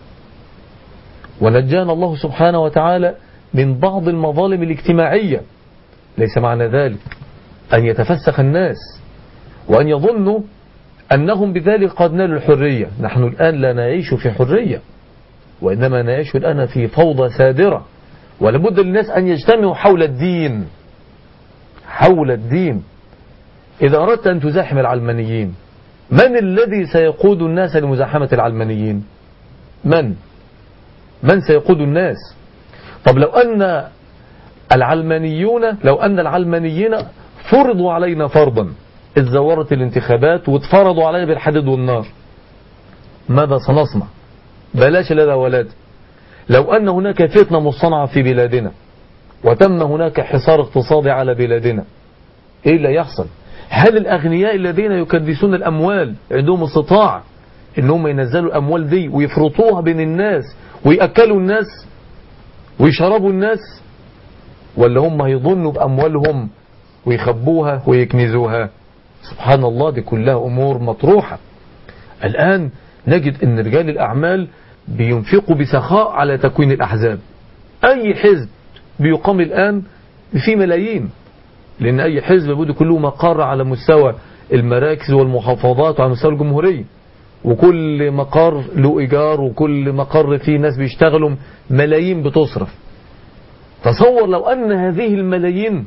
ونجانا الله سبحانه وتعالى من بعض المظالم الاجتماعية ليس معنى ذلك أن يتفسخ الناس وأن يظنوا أنهم بذلك قد نالوا الحرية نحن الآن لا نعيش في حرية وإنما نعيش الآن في فوضى سادرة ولابد للناس أن يجتمعوا حول الدين حول الدين إذا أردت أن تزاحم العلمانيين من الذي سيقود الناس لمزاحمة العلمانيين من من سيقود الناس طب لو أن العلمانيون لو أن العلمانيين فرضوا علينا فرضا اتزورت الانتخابات واتفرضوا علينا بالحديد والنار ماذا سنصنع بلاش لذا ولاد لو أن هناك فتنة مصطنعة في بلادنا وتم هناك حصار اقتصادي على بلادنا ايه اللي يحصل هل الأغنياء الذين يكدسون الأموال عندهم استطاعة انهم ينزلوا الأموال دي ويفرطوها بين الناس ويأكلوا الناس ويشربوا الناس ولا هم هيظنوا بأموالهم ويخبوها ويكنزوها سبحان الله دي كلها أمور مطروحة الآن نجد أن رجال الأعمال بينفقوا بسخاء على تكوين الأحزاب أي حزب بيقام الآن في ملايين لأن أي حزب بده كله مقر على مستوى المراكز والمحافظات وعلى مستوى الجمهورية وكل مقر له إيجار وكل مقر فيه ناس بيشتغلوا ملايين بتصرف تصور لو أن هذه الملايين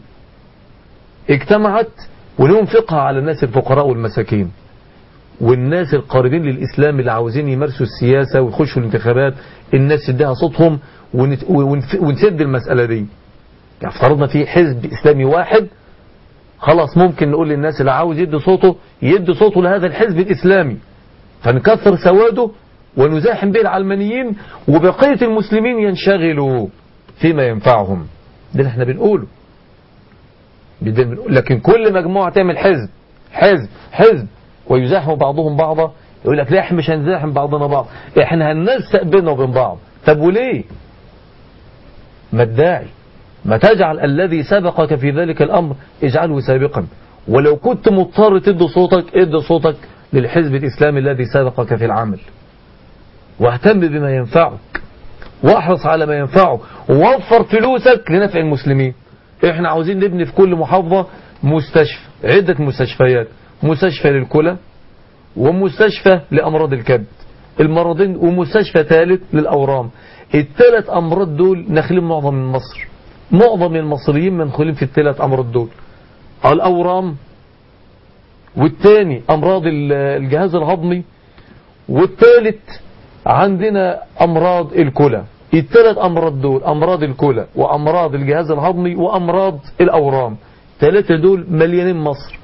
اجتمعت وننفقها على الناس الفقراء والمساكين والناس القاربين للإسلام اللي عاوزين يمارسوا السياسة ويخشوا الانتخابات الناس يديها صوتهم ونت- ونف- ونسد المسألة دي يعني افترضنا في حزب إسلامي واحد خلاص ممكن نقول للناس اللي عاوز يدي صوته يدي صوته لهذا الحزب الإسلامي فنكثر سواده ونزاحم به العلمانيين وبقية المسلمين ينشغلوا فيما ينفعهم ده اللي احنا بنقوله ده اللي بنقول- لكن كل مجموعة تعمل حزب حزب حزب ويزاحم بعضهم بعضا يقول لك لا احنا مش هنزاحم بعضنا بعض احنا هننسق بيننا وبين بعض طب وليه ما الداعي ما تجعل الذي سبقك في ذلك الأمر اجعله سابقا ولو كنت مضطر تدي صوتك ادي صوتك للحزب الإسلامي الذي سبقك في العمل واهتم بما ينفعك واحرص على ما ينفعه ووفر فلوسك لنفع المسلمين احنا عاوزين نبني في كل محافظة مستشفى عدة مستشفيات مستشفى للكلى ومستشفى لأمراض الكبد المرضين ومستشفى ثالث للأورام الثلاث أمراض دول نخلين معظم من مصر معظم المصريين منخلين في الثلاث أمراض دول الأورام والثاني أمراض ال- الجهاز الهضمي والثالث عندنا أمراض الكلى الثلاث أمراض دول أمراض الكلى وأمراض الجهاز الهضمي وأمراض الأورام ثلاثة دول مليانين مصر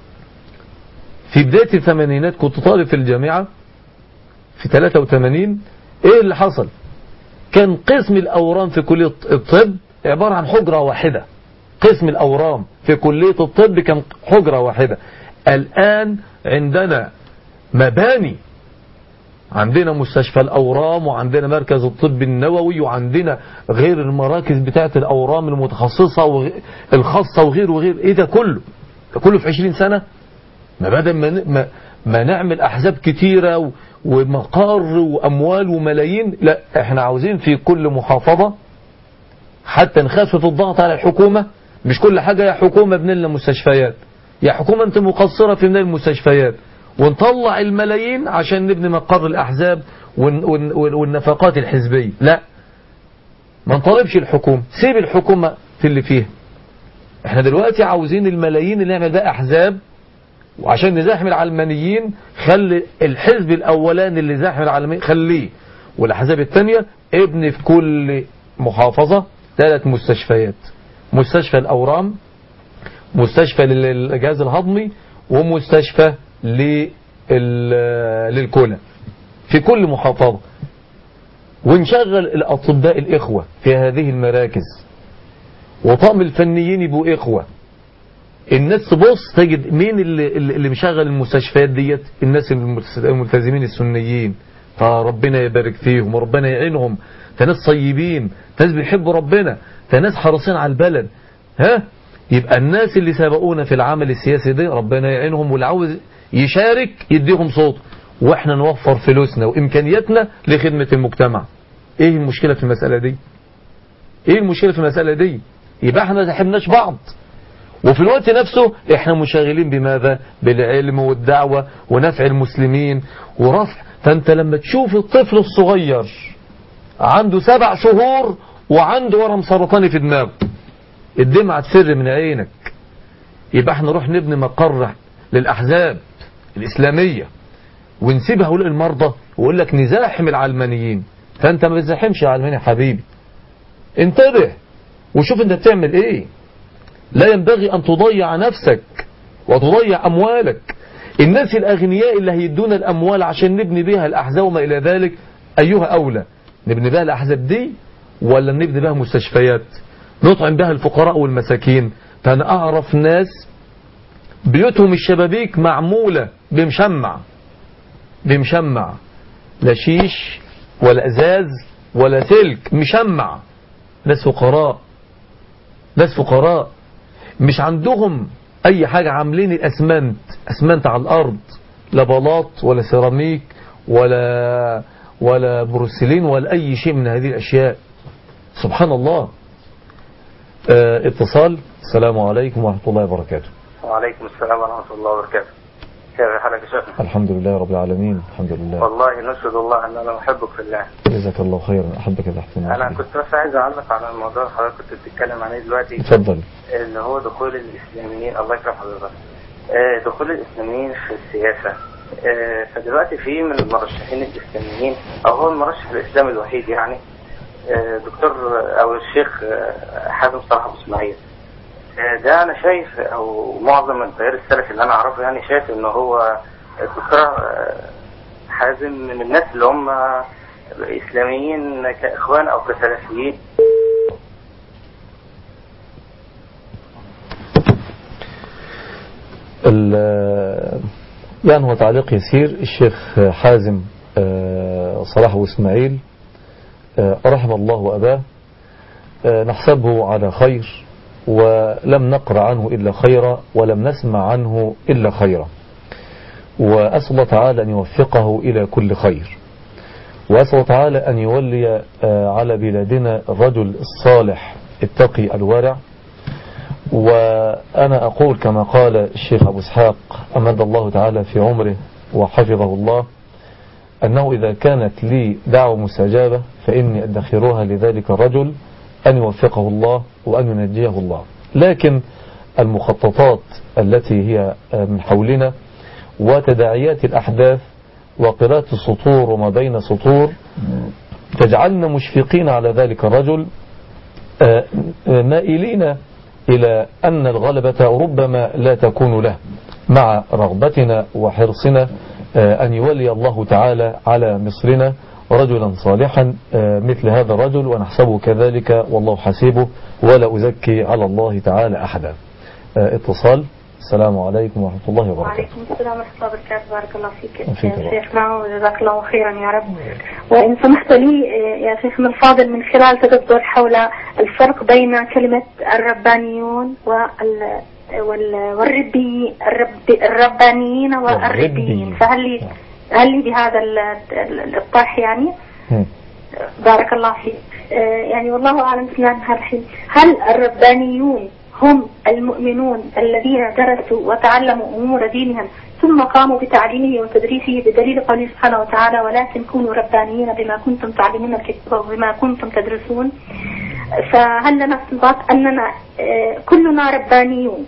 في بداية الثمانينات كنت طالب في الجامعة في 83 ايه اللي حصل كان قسم الأورام في كلية الطب عبارة عن حجرة واحدة قسم الأورام في كلية الطب كان حجرة واحدة الآن عندنا مباني عندنا مستشفى الأورام وعندنا مركز الطب النووي وعندنا غير المراكز بتاعة الأورام المتخصصة وغ- الخاصة وغير وغير إيه ده كله ده كله في 20 سنة ما بدل ما, ن- ما, ما نعمل أحزاب كتيرة و- ومقار وأموال وملايين لا احنا عاوزين في كل محافظة حتى نخفف الضغط على الحكومة مش كل حاجة يا حكومة ابن لنا مستشفيات يا حكومة انت مقصرة في بناء المستشفيات ونطلع الملايين عشان نبني مقر الأحزاب ون- ون- ون- والنفقات الحزبية لا ما نطالبش الحكومة سيب الحكومة في اللي فيها احنا دلوقتي عاوزين الملايين اللي نعمل بقى أحزاب وعشان نزاحم العلمانيين خلي الحزب الأولاني اللي زاحم العلمانيين خليه والأحزاب الثانية ابني في كل محافظة ثلاث مستشفيات مستشفى الأورام مستشفى للجهاز الهضمي ومستشفى لل- للكلى في كل محافظة ونشغل الأطباء الإخوة في هذه المراكز وطقم الفنيين يبقوا إخوة الناس تبص تجد مين اللي, اللي مشغل المستشفيات ديت الناس الملتزمين السنيين فربنا يبارك فيهم وربنا يعينهم فناس طيبين ناس بيحبوا ربنا فناس حريصين على البلد ها يبقى الناس اللي سبقونا في العمل السياسي ده ربنا يعينهم واللي عاوز يشارك يديهم صوت واحنا نوفر فلوسنا وامكانياتنا لخدمة المجتمع ايه المشكلة في المسألة دي ايه المشكلة في المسألة دي يبقى احنا ما زحمناش بعض وفي الوقت نفسه احنا مشغلين بماذا بالعلم والدعوة ونفع المسلمين ورفع فانت لما تشوف الطفل الصغير عنده سبع شهور وعنده ورم سرطاني في دماغه الدمعة تفر من عينك يبقى احنا نروح نبني مقر للأحزاب الإسلامية ونسيب هؤلاء المرضى ويقول لك نزاحم العلمانيين فانت ما بتزاحمش العلمانيين يا حبيبي انتبه وشوف انت بتعمل ايه لا ينبغي ان تضيع نفسك وتضيع اموالك الناس الاغنياء اللي هيدونا الاموال عشان نبني بيها الاحزاب وما الى ذلك ايها اولى نبني بيها الاحزاب دي ولا نبني بيها مستشفيات نطعم بها الفقراء والمساكين فانا اعرف ناس بيوتهم الشبابيك معمولة بمشمع بمشمع لا شيش ولا ازاز ولا سلك مشمع ناس فقراء ناس فقراء مش عندهم اي حاجة عاملين الاسمنت اسمنت على الارض لا بلاط ولا سيراميك ولا ولا بروسلين ولا اي شيء من هذه الاشياء سبحان الله اه اتصال السلام عليكم ورحمة الله وبركاته وعليكم السلام ورحمة الله وبركاته كيف حالك يا شيخنا الحمد لله رب العالمين الحمد لله والله نشهد الله ان انا احبك في الله جزاك الله خيرا احبك تحت انا كنت بس عايز اعلق على الموضوع اللي حضرتك كنت بتتكلم عليه دلوقتي اتفضل اللي هو دخول الاسلاميين الله يكرم حضرتك آه، دخول الاسلاميين في السياسة آه، فدلوقتي في من المرشحين الاسلاميين او هو المرشح الاسلامي الوحيد يعني آه، دكتور او الشيخ آه، حازم صلاح ابو اسماعيل آه، ده انا شايف او معظم التيار السلفي اللي انا اعرفه يعني شايف ان هو الدكتور آه، حازم من الناس اللي هم اسلاميين كاخوان او كسلفيين ال- يعني هو تعليق يسير الشيخ حازم آه، صلاح واسماعيل آه، رحم الله أباه آه، نحسبه على خير ولم نقرأ عنه إلا خيرا ولم نسمع عنه إلا خيرا وأسأل الله تعالى أن يوفقه إلى كل خير وأسأل الله تعالى أن يولي آه، على بلادنا الرجل الصالح التقي الورع وأنا أقول كما قال الشيخ أبو اسحاق أمد الله تعالى في عمره وحفظه الله أنه إذا كانت لي دعوة مستجابة فإني أدخرها لذلك الرجل أن يوفقه الله وأن ينجيه الله لكن المخططات التي هي من حولنا وتداعيات الأحداث وقراءة السطور وما بين سطور تجعلنا مشفقين على ذلك الرجل آه، آه، مائلين إلى أن الغلبة ربما لا تكون له مع رغبتنا وحرصنا آه، أن يولي الله تعالى على مصرنا رجلا صالحا آه، مثل هذا الرجل ونحسبه كذلك والله حسيبه ولا أزكي على الله تعالى أحدا آه، اتصال السلام عليكم ورحمة الله وبركاته وعليكم السلام ورحمة الله وبركاته بارك الله فيك وفيك يا الله. شيخنا وجزاك الله خيرا يا رب وإن سمحت لي آه، يا شيخنا الفاضل من خلال تدبر حول الفرق بين كلمة الربانيون وال وال والربي الرب الربانيين والربيين والربيين. فهل لي هل لي بهذا ال- ال- الطرح يعني مم. بارك الله فيك آه، يعني والله أعلم سمعنا الحين هل الربانيون هم المؤمنون الذين درسوا وتعلموا أمور دينهم ثم قاموا بتعليمه وتدريسه بدليل قوله سبحانه وتعالى ولكن كونوا ربانيين بما كنتم تعلمون الكتاب وبما كنتم تدرسون فهل لنا استنباط أننا آه، كلنا ربانيون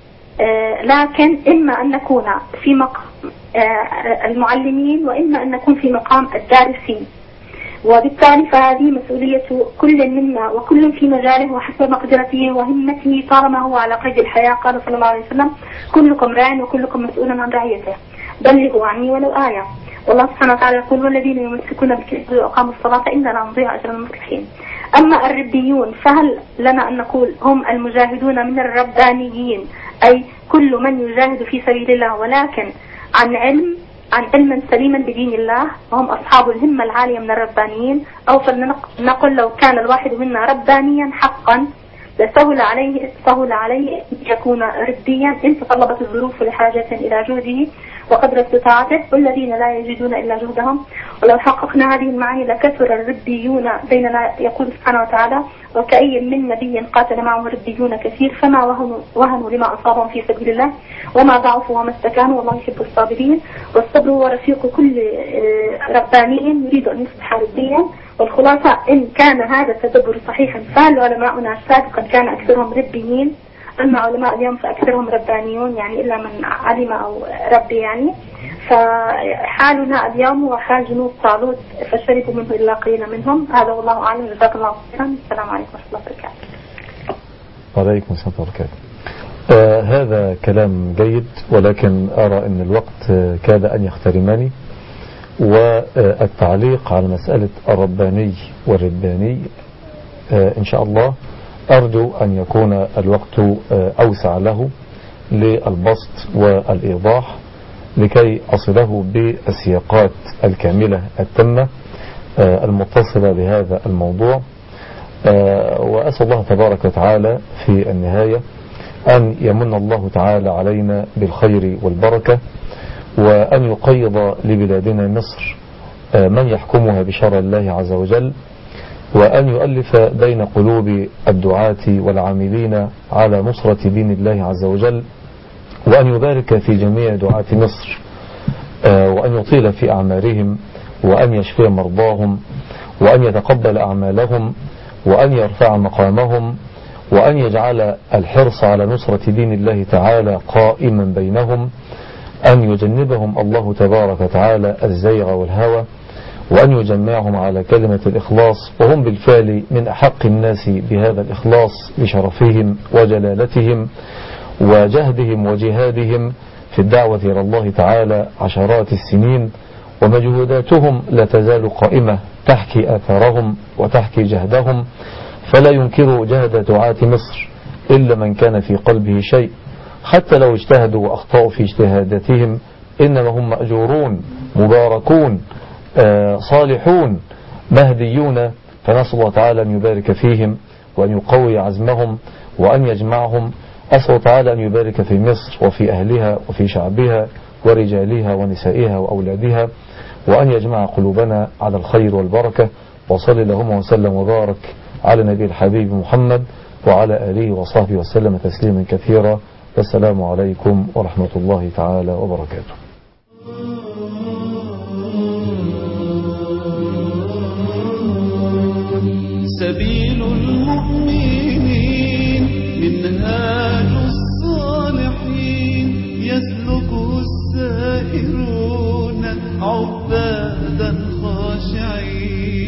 آه، لكن إما أن نكون في مقام آه، المعلمين وإما أن نكون في مقام الدارسين وبالتالي فهذه مسؤولية كل منا وكل في مجاله وحسب مقدرته وهمته طالما هو على قيد الحياة قال صلى الله عليه وسلم كلكم راع وكلكم مسؤول عن رعيته بلغوا عني ولو آية والله سبحانه وتعالى يقول والذين يمسكون بالكتاب وأقاموا الصلاة إنا لا نضيع أجر المصلحين أما الربيون فهل لنا أن نقول هم المجاهدون من الربانيين أي كل من يجاهد في سبيل الله ولكن عن علم عن علم سليما بدين الله وهم أصحاب الهمة العالية من الربانيين أو فلنقل لو كان الواحد منا ربانيا حقا لسهل عليه سهل عليه أن يكون رديا إن تطلبت الظروف لحاجة إلى جهده وقدر استطاعته والذين لا يجدون إلا جهدهم ولو حققنا هذه المعاني لكثر الربيون بيننا يقول سبحانه وتعالى وكأي من نبي قاتل معه ربيون كثير فما وهنوا, وهنوا لما أصابهم في سبيل الله وما ضعفوا وما استكانوا والله يحب الصابرين والصبر هو رفيق كل آه، رباني يريد أن يصبح ربيا والخلاصة إن كان هذا التدبر صحيحا فهل علماؤنا سابقا كان أكثرهم ربيين أما علماء اليوم فأكثرهم ربانيون يعني إلا من علم أو ربي يعني فحالنا اليوم هو حال جنود طالوت فشربوا منه إلا قليلا منهم هذا والله أعلم جزاك الله خيرا السلام عليكم ورحمة الله وبركاته وعليكم السلام ورحمة الله وبركاته آه هذا كلام جيد ولكن أرى أن الوقت آه، كاد أن يخترمني والتعليق على مسألة الرباني والرباني آه، إن شاء الله أرجو أن يكون الوقت آه، أوسع له للبسط والإيضاح لكي أصله بالسياقات الكاملة التامة آه، المتصلة بهذا الموضوع آه، وأسأل الله تبارك وتعالى في النهاية أن يمن الله تعالى علينا بالخير والبركة وأن يقيض لبلادنا مصر آه، من يحكمها بشرع الله عز وجل وأن يؤلف بين قلوب الدعاة والعاملين على نصرة دين الله عز وجل وأن يبارك في جميع دعاة مصر آه، وأن يطيل في أعمارهم وأن يشفي مرضاهم وأن يتقبل أعمالهم وأن يرفع مقامهم وأن يجعل الحرص على نصرة دين الله تعالى قائما بينهم أن يجنبهم الله تبارك وتعالى الزيغ والهوى وأن يجمعهم على كلمة الإخلاص وهم بالفعل من أحق الناس بهذا الإخلاص لشرفهم وجلالتهم وجهدهم وجهادهم في الدعوة إلى الله تعالى عشرات السنين ومجهوداتهم لا تزال قائمة تحكي آثارهم وتحكي جهدهم فلا ينكر جهد دعاة مصر إلا من كان في قلبه شيء حتى لو اجتهدوا وأخطأوا في اجتهاداتهم إنما هم مأجورون مباركون آه، صالحون مهديون فنسأل الله تعالى أن يبارك فيهم وأن يقوي عزمهم وأن يجمعهم أسأل الله تعالى أن يبارك في مصر وفي أهلها وفي شعبها ورجالها ونسائها وأولادها وأن يجمع قلوبنا على الخير والبركة وصلي اللهم وسلم وبارك على نبي الحبيب محمد وعلى آله وصحبه وسلم تسليما كثيرا والسلام عليكم ورحمة الله تعالى وبركاته سبيل المؤمنين منهاج الصالحين يسلك السائرون عبادا خاشعين